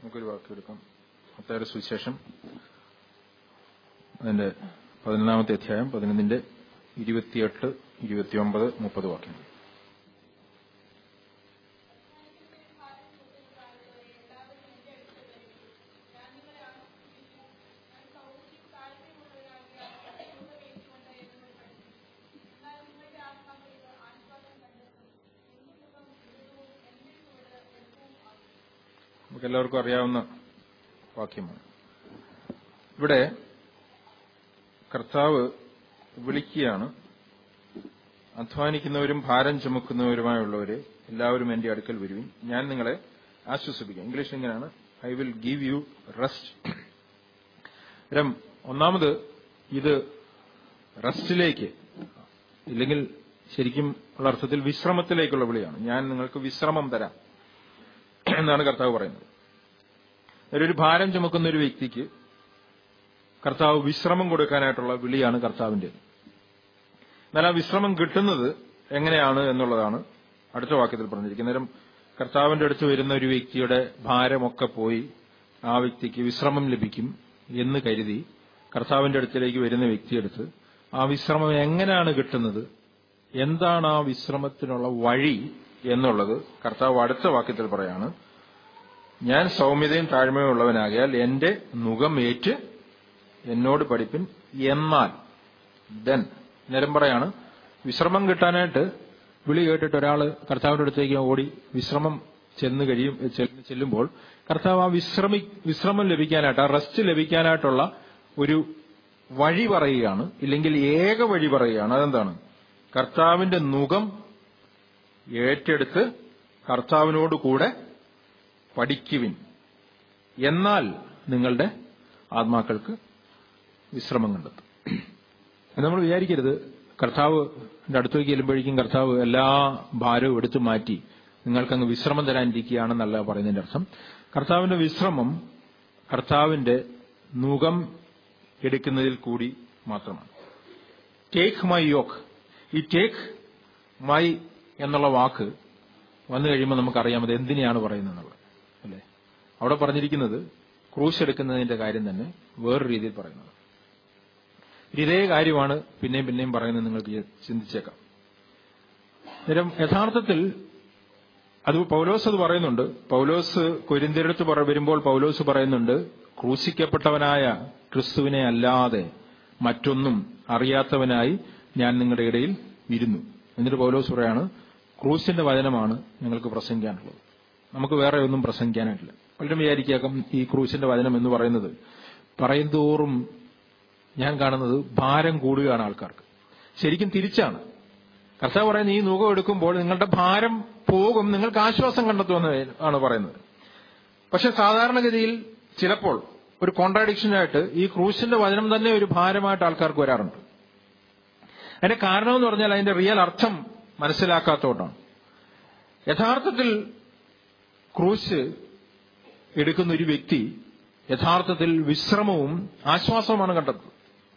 നമുക്കൊരു വാക്ക് എടുക്കാം മത്തായുടെ സുവിശേഷം അതിന്റെ പതിനൊന്നാമത്തെ അധ്യായം പതിനൊന്നിന്റെ ഇരുപത്തിയെട്ട് ഇരുപത്തിയൊമ്പത് മുപ്പത് വാക്യം നമുക്ക് എല്ലാവർക്കും അറിയാവുന്ന വാക്യമാണ് ഇവിടെ കർത്താവ് വിളിക്കുകയാണ് അധ്വാനിക്കുന്നവരും ഭാരം ചുമക്കുന്നവരുമായുള്ളവരെ എല്ലാവരും എന്റെ അടുക്കൽ വരുവിൻ ഞാൻ നിങ്ങളെ ആശ്വസിപ്പിക്കാം ഇംഗ്ലീഷ് ഇങ്ങനെയാണ് I will give you rest രം ഒന്നാമത് ഇത് റെസ്റ്റിലേക്ക് ഇല്ലെങ്കിൽ ശരിക്കും ഉള്ള അർത്ഥത്തിൽ വിശ്രമത്തിലേക്കുള്ള വിളിയാണ് ഞാൻ നിങ്ങൾക്ക് വിശ്രമം തരാം എന്നാണ് കർത്താവ് പറയുന്നത് ഒരു ഭാരം ചുമക്കുന്ന ഒരു വ്യക്തിക്ക് കർത്താവ് വിശ്രമം കൊടുക്കാനായിട്ടുള്ള വിളിയാണ് കർത്താവിന്റെ എന്നാൽ ആ വിശ്രമം കിട്ടുന്നത് എങ്ങനെയാണ് എന്നുള്ളതാണ് അടുത്ത വാക്യത്തിൽ പറഞ്ഞിരിക്കുന്നത് നേരം കർത്താവിന്റെ അടുത്ത് വരുന്ന ഒരു വ്യക്തിയുടെ ഭാരമൊക്കെ പോയി ആ വ്യക്തിക്ക് വിശ്രമം ലഭിക്കും എന്ന് കരുതി കർത്താവിന്റെ അടുത്തിലേക്ക് വരുന്ന വ്യക്തിയെടുത്ത് ആ വിശ്രമം എങ്ങനെയാണ് കിട്ടുന്നത് എന്താണ് ആ വിശ്രമത്തിനുള്ള വഴി എന്നുള്ളത് കർത്താവ് അടുത്ത വാക്യത്തിൽ പറയാണ് ഞാൻ സൗമ്യതയും താഴ്മയും ഉള്ളവനാകിയാൽ എന്റെ മുഖം ഏറ്റ് എന്നോട് പഠിപ്പിൻ എന്നാൽ ദെൻ നേരം പറയാണ് വിശ്രമം കിട്ടാനായിട്ട് വിളി കേട്ടിട്ട് ഒരാള് കർത്താവിന്റെ അടുത്തേക്ക് ഓടി വിശ്രമം ചെന്ന് കഴിയും ചെല്ലുമ്പോൾ കർത്താവ് ആ വിശ്രമി വിശ്രമം ലഭിക്കാനായിട്ട് ആ റെസ്റ്റ് ലഭിക്കാനായിട്ടുള്ള ഒരു വഴി പറയുകയാണ് ഇല്ലെങ്കിൽ ഏക വഴി പറയുകയാണ് അതെന്താണ് കർത്താവിന്റെ മുഖം ഏറ്റെടുത്ത് കർത്താവിനോട് കൂടെ പഠിക്കുവിൻ എന്നാൽ നിങ്ങളുടെ ആത്മാക്കൾക്ക് വിശ്രമം കണ്ടെത്തും നമ്മൾ വിചാരിക്കരുത് കർത്താവ് അടുത്തേക്ക് ചെല്ലുമ്പോഴേക്കും കർത്താവ് എല്ലാ ഭാരവും എടുത്തു മാറ്റി നിങ്ങൾക്കങ്ങ് വിശ്രമം തരാനിരിക്കുകയാണെന്നല്ല പറയുന്നതിന്റെ അർത്ഥം കർത്താവിന്റെ വിശ്രമം കർത്താവിന്റെ മുഖം എടുക്കുന്നതിൽ കൂടി മാത്രമാണ് ടേക്ക് മൈ യോക്ക് ഈ ടേക്ക് മൈ എന്നുള്ള വാക്ക് വന്നു കഴിയുമ്പോൾ നമുക്കറിയാം അത് എന്തിനെയാണ് പറയുന്നത് അല്ലേ അവിടെ പറഞ്ഞിരിക്കുന്നത് ക്രൂശ് എടുക്കുന്നതിന്റെ കാര്യം തന്നെ വേറൊരു രീതിയിൽ പറയുന്നത് ഇതേ കാര്യമാണ് പിന്നെയും പിന്നെയും പറയുന്നത് നിങ്ങൾക്ക് ചിന്തിച്ചേക്കാം നേരം യഥാർത്ഥത്തിൽ അത് പൗലോസ് അത് പറയുന്നുണ്ട് പൗലോസ് കൊരിന്തിരടുത്ത് വരുമ്പോൾ പൗലോസ് പറയുന്നുണ്ട് ക്രൂശിക്കപ്പെട്ടവനായ ക്രിസ്തുവിനെ അല്ലാതെ മറ്റൊന്നും അറിയാത്തവനായി ഞാൻ നിങ്ങളുടെ ഇടയിൽ ഇരുന്നു എന്നിട്ട് പൗലോസ് പറയാണ് ക്രൂസിന്റെ വചനമാണ് ഞങ്ങൾക്ക് പ്രസംഗിക്കാനുള്ളത് നമുക്ക് വേറെ ഒന്നും പ്രസംഗിക്കാനായിട്ടില്ല പലരും വിചാരിക്കാം ഈ ക്രൂസിന്റെ വചനം എന്ന് പറയുന്നത് പറയുന്തോറും ഞാൻ കാണുന്നത് ഭാരം കൂടുകയാണ് ആൾക്കാർക്ക് ശരിക്കും തിരിച്ചാണ് കർത്താവ് പറയുന്ന ഈ നുഖം എടുക്കുമ്പോൾ നിങ്ങളുടെ ഭാരം പോകും നിങ്ങൾക്ക് ആശ്വാസം കണ്ടെത്തുമെന്ന് ആണ് പറയുന്നത് പക്ഷെ സാധാരണഗതിയിൽ ചിലപ്പോൾ ഒരു കോൺട്രാഡിക്ഷനായിട്ട് ഈ ക്രൂസിന്റെ വചനം തന്നെ ഒരു ഭാരമായിട്ട് ആൾക്കാർക്ക് വരാറുണ്ട് അതിന്റെ കാരണമെന്ന് പറഞ്ഞാൽ അതിന്റെ റിയൽ അർത്ഥം മനസ്സിലാക്കാത്തതുകൊണ്ടാണ് യഥാർത്ഥത്തിൽ ക്രൂശ് എടുക്കുന്ന ഒരു വ്യക്തി യഥാർത്ഥത്തിൽ വിശ്രമവും ആശ്വാസവുമാണ് കണ്ടെത്തുന്നത്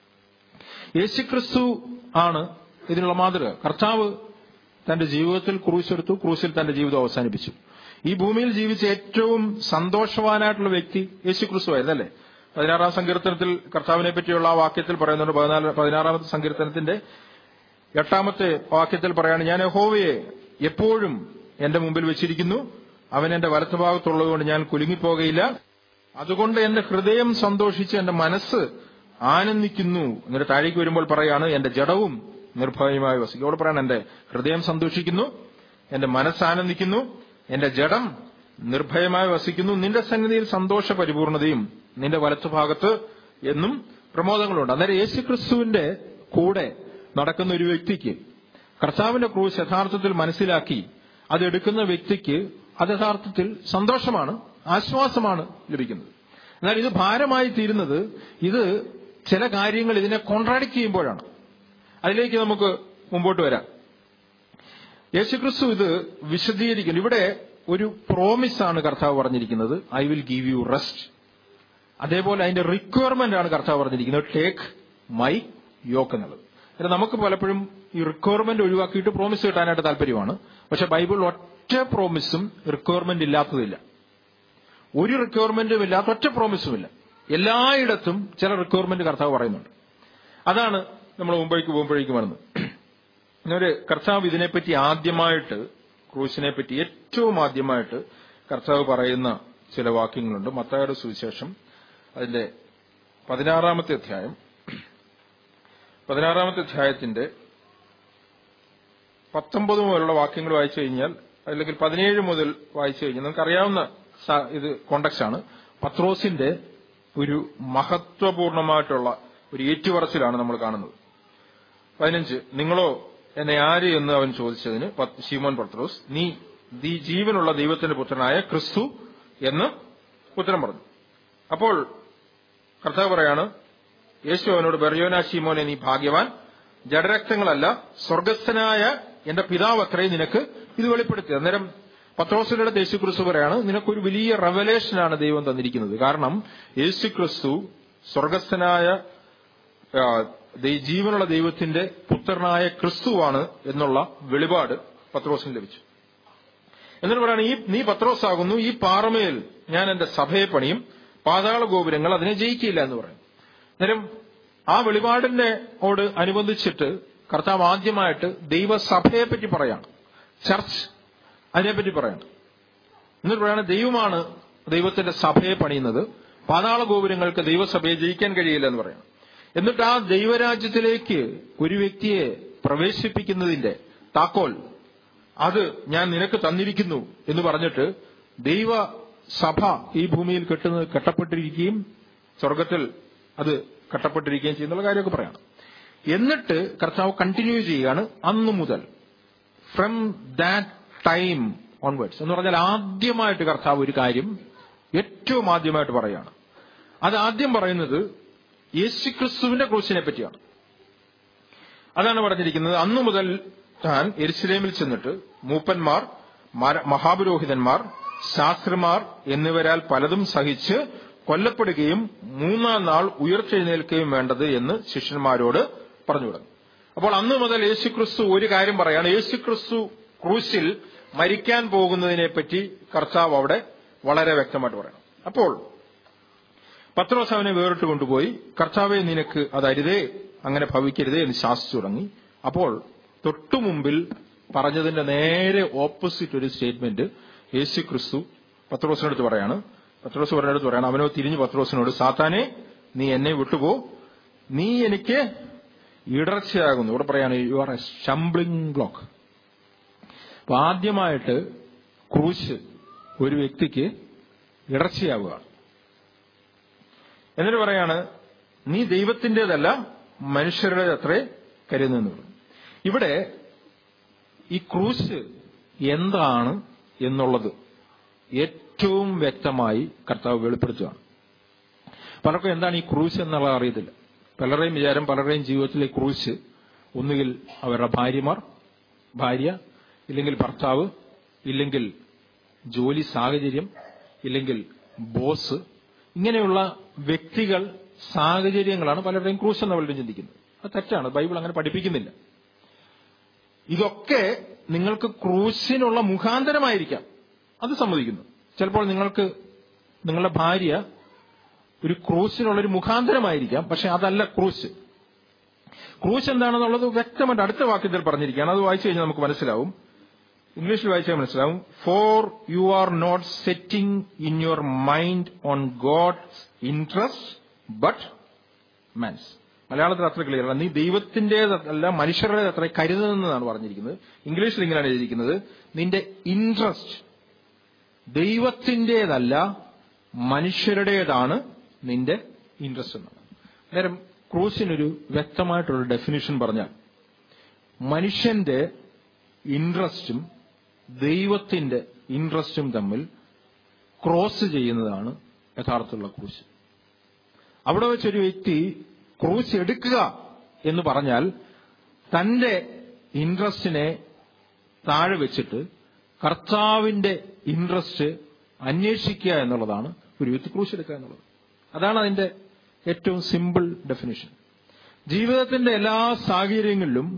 യേശുക്രിസ്തു ആണ് ഇതിനുള്ള മാതൃക കർത്താവ് തന്റെ ജീവിതത്തിൽ ക്രൂശ് എടുത്തു ക്രൂശിൽ തന്റെ ജീവിതം അവസാനിപ്പിച്ചു ഈ ഭൂമിയിൽ ജീവിച്ച ഏറ്റവും സന്തോഷവാനായിട്ടുള്ള വ്യക്തി യേശുക്രിസ്തു ആയിരുന്നല്ലേ പതിനാറാം സങ്കീർത്തനത്തിൽ കർത്താവിനെ പറ്റിയുള്ള ആ വാക്യത്തിൽ പറയുന്നുണ്ട് പതിനാല് പതിനാറാമത്തെ സങ്കീർത്തനത്തിന്റെ എട്ടാമത്തെ വാക്യത്തിൽ പറയാണ് ഞാൻ യഹോവയെ എപ്പോഴും എന്റെ മുമ്പിൽ വെച്ചിരിക്കുന്നു അവൻ എന്റെ വലത്തുഭാഗത്തുള്ളതുകൊണ്ട് ഞാൻ കുലുങ്ങിപ്പോകയില്ല അതുകൊണ്ട് എന്റെ ഹൃദയം സന്തോഷിച്ച് എന്റെ മനസ്സ് ആനന്ദിക്കുന്നു എന്നിട്ട് താഴേക്ക് വരുമ്പോൾ പറയാണ് എന്റെ ജഡവും നിർഭയമായി വസിക്കും അവിടെ പറയാണ് എന്റെ ഹൃദയം സന്തോഷിക്കുന്നു എന്റെ മനസ്സ് ആനന്ദിക്കുന്നു എന്റെ ജഡം നിർഭയമായി വസിക്കുന്നു നിന്റെ സന്നിധിയിൽ സന്തോഷ പരിപൂർണതയും നിന്റെ വലത്തുഭാഗത്ത് എന്നും പ്രമോദങ്ങളുണ്ട് അന്നേരം യേശുക്രിസ്തുവിന്റെ കൂടെ നടക്കുന്ന ഒരു വ്യക്തിക്ക് കർത്താവിന്റെ ക്രൂശ് യഥാർത്ഥത്തിൽ മനസ്സിലാക്കി അതെടുക്കുന്ന വ്യക്തിക്ക് അത് യഥാർത്ഥത്തിൽ സന്തോഷമാണ് ആശ്വാസമാണ് ലഭിക്കുന്നത് എന്നാൽ ഇത് ഭാരമായി തീരുന്നത് ഇത് ചില കാര്യങ്ങൾ ഇതിനെ കോൺട്രാഡിക്ട് ചെയ്യുമ്പോഴാണ് അതിലേക്ക് നമുക്ക് മുമ്പോട്ട് വരാം യേശുക്രിസ്തു ഇത് വിശദീകരിക്കുന്നു ഇവിടെ ഒരു പ്രോമിസ് ആണ് കർത്താവ് പറഞ്ഞിരിക്കുന്നത് I will give you rest അതേപോലെ അതിന്റെ റിക്വയർമെന്റ് ആണ് കർത്താവ് പറഞ്ഞിരിക്കുന്നത് ടേക്ക് മൈ യോക്ക് എന്നുള്ളത് അല്ല നമുക്ക് പലപ്പോഴും ഈ റിക്വയർമെന്റ് ഒഴിവാക്കിയിട്ട് പ്രോമിസ് കിട്ടാനായിട്ട് താല്പര്യമാണ് പക്ഷെ ബൈബിൾ ഒറ്റ പ്രോമിസും റിക്വയർമെന്റ് ഇല്ലാത്തതില്ല ഒരു റിക്വയർമെന്റും ഇല്ലാത്ത ഒറ്റ പ്രോമിസും ഇല്ല എല്ലായിടത്തും ചില റിക്വയർമെന്റ് കർത്താവ് പറയുന്നുണ്ട് അതാണ് നമ്മൾ മുമ്പേക്ക് പോകുമ്പോഴേക്കും വരുന്നത് ഒരു കർത്താവ് ഇതിനെപ്പറ്റി ആദ്യമായിട്ട് ക്രൂശിനെ പറ്റി ഏറ്റവും ആദ്യമായിട്ട് കർത്താവ് പറയുന്ന ചില വാക്യങ്ങളുണ്ട് മത്തായുടെ സുവിശേഷം അതിന്റെ പതിനാറാമത്തെ അധ്യായം പതിനാറാമത്തെ അധ്യായത്തിന്റെ പത്തൊമ്പത് മുതലുള്ള വാക്യങ്ങൾ വായിച്ചു കഴിഞ്ഞാൽ അല്ലെങ്കിൽ പതിനേഴ് മുതൽ വായിച്ചു കഴിഞ്ഞാൽ നമുക്കറിയാവുന്ന സ- ഇത് കോണ്ടക്സ് ആണ് പത്രോസിന്റെ ഒരു മഹത്വപൂർണമായിട്ടുള്ള ഒരു ഏറ്റുപറച്ചിലാണ് നമ്മൾ കാണുന്നത് പതിനഞ്ച് നിങ്ങളോ എന്നെ ആര് എന്ന് അവൻ ചോദിച്ചതിന് പത്ത് ശീമോൻ പത്രോസ് നീ നീ ജീവനുള്ള ദൈവത്തിന്റെ പുത്രനായ ക്രിസ്തു എന്ന് ഉത്തരം പറഞ്ഞു അപ്പോൾ കർത്താവ് പറയാണ് യേശു അവനോട് ബെറിയോന ശീമോനെ നീ ഭാഗ്യവാൻ ജഡരക്തങ്ങളല്ല സ്വർഗസ്ഥനായ എന്റെ പിതാവ് അത്രയും നിനക്ക് ഇത് വെളിപ്പെടുത്തി അന്നേരം പത്രോസിന്റെ യേശു ക്രിസ്തു പറയാണ് നിനക്കൊരു വലിയ റെവലേഷനാണ് ദൈവം തന്നിരിക്കുന്നത് കാരണം യേശു ക്രിസ്തു സ്വർഗസ്ഥനായ ആ, ദൈ- ജീവനുള്ള ദൈവത്തിന്റെ പുത്രനായ ക്രിസ്തുവാണ് എന്നുള്ള വെളിപാട് പത്രോസിന് ലഭിച്ചു എന്നിട്ട് പറയാണ് ഈ നീ പത്രോസാകുന്നു ഈ പാറമേൽ ഞാൻ എന്റെ സഭയെ പണിയും പാതാള ഗോപുരങ്ങൾ അതിനെ ജയിക്കില്ല എന്ന് പറയും അന്നേരം ആ വെളിപാടിനെ ഓട് അനുബന്ധിച്ചിട്ട് കർത്താവ് ആദ്യമായിട്ട് ദൈവസഭയെ പറ്റി പറയാണ് ചർച്ച് അതിനെപ്പറ്റി പറയാണ് എന്നിട്ട് പറയാണ് ദൈവമാണ് ദൈവത്തിന്റെ സഭയെ പണിയുന്നത് പാതാള ഗോപുരങ്ങൾക്ക് ദൈവസഭയെ ജയിക്കാൻ കഴിയില്ല എന്ന് പറയാണ് എന്നിട്ട് ആ ദൈവരാജ്യത്തിലേക്ക് ഒരു വ്യക്തിയെ പ്രവേശിപ്പിക്കുന്നതിന്റെ താക്കോൽ അത് ഞാൻ നിനക്ക് തന്നിരിക്കുന്നു എന്ന് പറഞ്ഞിട്ട് ദൈവ സഭ ഈ ഭൂമിയിൽ കെട്ടുന്നത് കെട്ടപ്പെട്ടിരിക്കുകയും സ്വർഗത്തിൽ അത് കെട്ടപ്പെട്ടിരിക്കുകയും ചെയ്യുന്നുള്ള കാര്യമൊക്കെ പറയണം എന്നിട്ട് കർത്താവ് കണ്ടിന്യൂ ചെയ്യുകയാണ് അന്നു മുതൽ ഫ്രം ദാറ്റ് ടൈം ഓൺവേർഡ്സ് എന്ന് പറഞ്ഞാൽ ആദ്യമായിട്ട് കർത്താവ് ഒരു കാര്യം ഏറ്റവും ആദ്യമായിട്ട് പറയുകയാണ് അത് ആദ്യം പറയുന്നത് യേശുക്രിസ്തുവിന്റെ ക്രൂശിനെ പറ്റിയാണ് അതാണ് പറഞ്ഞിരിക്കുന്നത് അന്നു മുതൽ താൻ എരുസലേമിൽ ചെന്നിട്ട് മൂപ്പന്മാർ മര- മഹാപുരോഹിതന്മാർ ശാസ്ത്രിമാർ എന്നിവരാൽ പലതും സഹിച്ച് കൊല്ലപ്പെടുകയും മൂന്നാം നാൾ ഉയർത്തെഴുന്നേൽക്കുകയും വേണ്ടത് എന്ന് ശിഷ്യന്മാരോട് പറഞ്ഞു തുടങ്ങി അപ്പോൾ അന്ന് മുതൽ യേശുക്രിസ്തു ഒരു കാര്യം പറയാണ് യേശുക്രിസ്തു ക്രൂശിൽ മരിക്കാൻ പോകുന്നതിനെ പറ്റി കർത്താവ് അവിടെ വളരെ വ്യക്തമായിട്ട് പറയണം അപ്പോൾ പത്രോസ് അവനെ വേറിട്ട് കൊണ്ടുപോയി കർത്താവെ നിനക്ക് അത് അരുതേ അങ്ങനെ ഭവിക്കരുതേ എന്ന് ശാസിച്ചു തുടങ്ങി അപ്പോൾ തൊട്ടു മുമ്പിൽ പറഞ്ഞതിന്റെ നേരെ ഓപ്പോസിറ്റ് ഒരു സ്റ്റേറ്റ്മെന്റ് യേശു ക്രിസ്തു പത്രോസിനടുത്ത് പറയാണ് പത്രോസ് പറഞ്ഞടുത്ത് പറയാണ് അവനോ തിരിഞ്ഞു പത്രോസിനോട് സാത്താനെ നീ എന്നെ വിട്ടുപോ നീ എനിക്ക് ഇടർച്ചയാകുന്നു ഇവിടെ പറയാണ് you are a stumbling block അപ്പൊ ആദ്യമായിട്ട് ക്രൂശ് ഒരു വ്യക്തിക്ക് ഇടർച്ചയാവുക എന്നിട്ട് പറയാണ് നീ ദൈവത്തിൻ്റെതല്ല മനുഷ്യരുടെ അത്രേ കരുതുന്നു ഇവിടെ ഈ ക്രൂശ് എന്താണ് എന്നുള്ളത് ഏറ്റവും വ്യക്തമായി കർത്താവ് വെളിപ്പെടുത്തുകയാണ് പലർക്കും എന്താണ് ഈ ക്രൂശ് എന്നുള്ളത് അറിയത്തില്ല പലരുടെയും വിചാരം പലരുടെയും ജീവിതത്തിലെ ക്രൂശ് ഒന്നുകിൽ അവരുടെ ഭാര്യമാർ ഭാര്യ ഇല്ലെങ്കിൽ ഭർത്താവ് ഇല്ലെങ്കിൽ ജോലി സാഹചര്യം ഇല്ലെങ്കിൽ ബോസ് ഇങ്ങനെയുള്ള വ്യക്തികൾ സാഹചര്യങ്ങളാണ് പലരുടെയും ക്രൂശ് എന്ന് പലരും ചിന്തിക്കുന്നത് അത് തെറ്റാണ് ബൈബിൾ അങ്ങനെ പഠിപ്പിക്കുന്നില്ല ഇതൊക്കെ നിങ്ങൾക്ക് ക്രൂശിനുള്ള മുഖാന്തരമായിരിക്കാം അത് സമ്മതിക്കുന്നു ചിലപ്പോൾ നിങ്ങൾക്ക് നിങ്ങളുടെ ഭാര്യ ഒരു ക്രൂശിനുള്ള ഒരു മുഖാന്തരമായിരിക്കാം പക്ഷെ അതല്ല ക്രൂശ് ക്രൂശ് എന്താണെന്നുള്ളത് വ്യക്തമായിട്ട് അടുത്ത വാക്യത്തിൽ പറഞ്ഞിരിക്കുകയാണ് അത് വായിച്ചു കഴിഞ്ഞാൽ നമുക്ക് മനസ്സിലാവും ഇംഗ്ലീഷിൽ വായിച്ചാൽ മനസ്സിലാവും for you are not setting in your mind on God's interest but man's മലയാളത്തിൽ അത്ര ക്ലിയർ അല്ല നീ ദൈവത്തിന്റേതല്ല മനുഷ്യരുടെ അത്ര കരുതുന്നതാണ് പറഞ്ഞിരിക്കുന്നത് ഇംഗ്ലീഷിൽ ഇങ്ങനെയാണ് എഴുതിയിരിക്കുന്നത് നിന്റെ ഇൻട്രസ്റ്റ് ദൈവത്തിന്റേതല്ല മനുഷ്യരുടേതാണ് നിന്റെ ഇൻട്രസ്റ്റ് എന്നാണ് നേരം ക്രൂസിനൊരു വ്യക്തമായിട്ടുള്ള ഡെഫിനിഷൻ പറഞ്ഞാൽ മനുഷ്യന്റെ ഇൻട്രസ്റ്റും ദൈവത്തിന്റെ ഇൻട്രസ്റ്റും തമ്മിൽ ക്രോസ് ചെയ്യുന്നതാണ് യഥാർത്ഥമുള്ള ക്രൂശ് അവിടെ വെച്ചൊരു വ്യക്തി ക്രൂശ് എടുക്കുക എന്ന് പറഞ്ഞാൽ തന്റെ ഇൻട്രസ്റ്റിനെ താഴെ വെച്ചിട്ട് കർത്താവിന്റെ ഇൻട്രസ്റ്റ് അന്വേഷിക്കുക എന്നുള്ളതാണ് ഒരു വ്യക്തി ക്രൂശ് എടുക്കുക എന്നുള്ളത് അതാണ് അതിന്റെ ഏറ്റവും സിമ്പിൾ ഡെഫിനിഷൻ ജീവിതത്തിന്റെ എല്ലാ സാഹചര്യങ്ങളിലും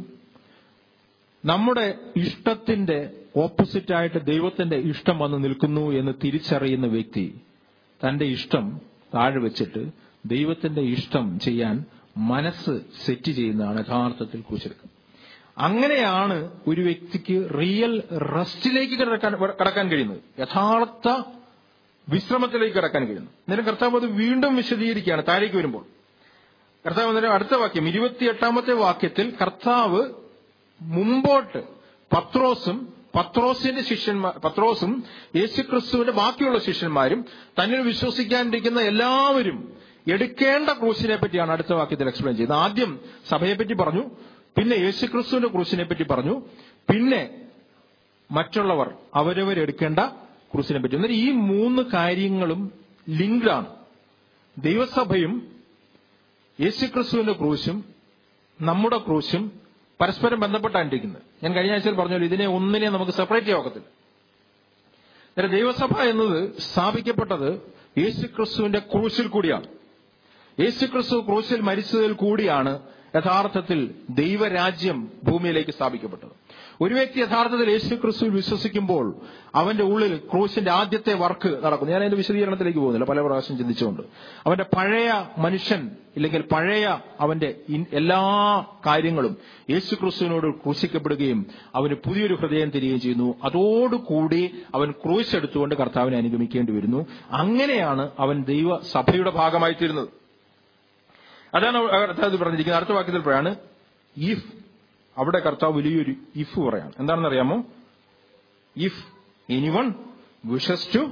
നമ്മുടെ ഇഷ്ടത്തിന്റെ ഓപ്പോസിറ്റായിട്ട് ദൈവത്തിന്റെ ഇഷ്ടം വന്ന് നിൽക്കുന്നു എന്ന് തിരിച്ചറിയുന്ന വ്യക്തി തന്റെ ഇഷ്ടം താഴെ വെച്ചിട്ട് ദൈവത്തിന്റെ ഇഷ്ടം ചെയ്യാൻ മനസ്സ് സെറ്റ് ചെയ്യുന്നതാണ് യഥാർത്ഥത്തിൽ ക്രൂശെടുക്കുക അങ്ങനെയാണ് ഒരു വ്യക്തിക്ക് റിയൽ റെസ്റ്റിലേക്ക് കിടക്കാൻ കടക്കാൻ കഴിയുന്നത് യഥാർത്ഥ വിശ്രമത്തിലേക്ക് കടക്കാൻ കഴിയുന്നു അന്നേരം കർത്താവ് അത് വീണ്ടും വിശദീകരിക്കുകയാണ് താഴേക്ക് വരുമ്പോൾ കർത്താവ് അന്നേരം അടുത്ത വാക്യം ഇരുപത്തിയെട്ടാമത്തെ വാക്യത്തിൽ കർത്താവ് മുമ്പോട്ട് പത്രോസും പത്രോസിന്റെ ശിഷ്യന്മാർ പത്രോസും യേശുക്രിസ്തുവിന്റെ ബാക്കിയുള്ള ശിഷ്യന്മാരും തന്നിൽ വിശ്വസിക്കാനിരിക്കുന്ന എല്ലാവരും എടുക്കേണ്ട ക്രൂശിനെ പറ്റിയാണ് അടുത്ത വാക്യത്തിൽ എക്സ്പ്ലെയിൻ ചെയ്തത് ആദ്യം സഭയെപ്പറ്റി പറഞ്ഞു പിന്നെ യേശുക്രിസ്തുവിന്റെ ക്രൂശിനെ പറ്റി പറഞ്ഞു പിന്നെ മറ്റുള്ളവർ അവരവരെടുക്കേണ്ട ക്രൂശിനെ പറ്റി എന്നാൽ ഈ മൂന്ന് കാര്യങ്ങളും ലിങ്ക്ഡ് ആണ് ദൈവസഭയും യേശുക്രിസ്തുവിന്റെ ക്രൂശും നമ്മുടെ ക്രൂശും പരസ്പരം ബന്ധപ്പെട്ടാണ്ടിരിക്കുന്നത് ഞാൻ കഴിഞ്ഞ ആഴ്ചയിൽ പറഞ്ഞല്ലോ ഇതിനെ ഒന്നിനെ നമുക്ക് സെപ്പറേറ്റ് ചെയ്യാൻ ഒക്കത്തില്ല അന്നേരം ദൈവസഭ എന്നത് സ്ഥാപിക്കപ്പെട്ടത് യേശുക്രിസ്തുവിന്റെ ക്രൂശിൽ കൂടിയാണ് യേശുക്രിസ്തു ക്രൂശിൽ മരിച്ചതിൽ കൂടിയാണ് യഥാർത്ഥത്തിൽ ദൈവരാജ്യം ഭൂമിയിലേക്ക് സ്ഥാപിക്കപ്പെട്ടത് ഒരു വ്യക്തി യഥാർത്ഥത്തിൽ യേശു ക്രിസ്തുവിൽ വിശ്വസിക്കുമ്പോൾ അവന്റെ ഉള്ളിൽ ക്രൂശിന്റെ ആദ്യത്തെ വർക്ക് നടക്കുന്നു ഞാൻ അതിന്റെ വിശദീകരണത്തിലേക്ക് പോകുന്നില്ല പല പ്രാവശ്യം ചിന്തിച്ചുകൊണ്ട് അവന്റെ പഴയ മനുഷ്യൻ ഇല്ലെങ്കിൽ പഴയ അവന്റെ ഇൻ- എല്ലാ കാര്യങ്ങളും യേശു ക്രിസ്തുവിനോട് ക്രൂശിക്കപ്പെടുകയും അവന് പുതിയൊരു ഹൃദയം തരികയും ചെയ്യുന്നു അതോടുകൂടി അവൻ ക്രൂശ് എടുത്തുകൊണ്ട് കർത്താവിനെ അനുഗമിക്കേണ്ടി വരുന്നു അങ്ങനെയാണ് അവൻ ദൈവ സഭയുടെ ഭാഗമായി തീരുന്നത് അതാണ് കർത്താവ് പറഞ്ഞിരിക്കുന്നത് അടുത്ത വാക്യത്തിൽ പറയാണ് ഇഫ് അവിടെ കർത്താവ് വലിയൊരു ഇഫ് പറയാണ് എന്താണെന്ന് അറിയാമോ if anyone wishes to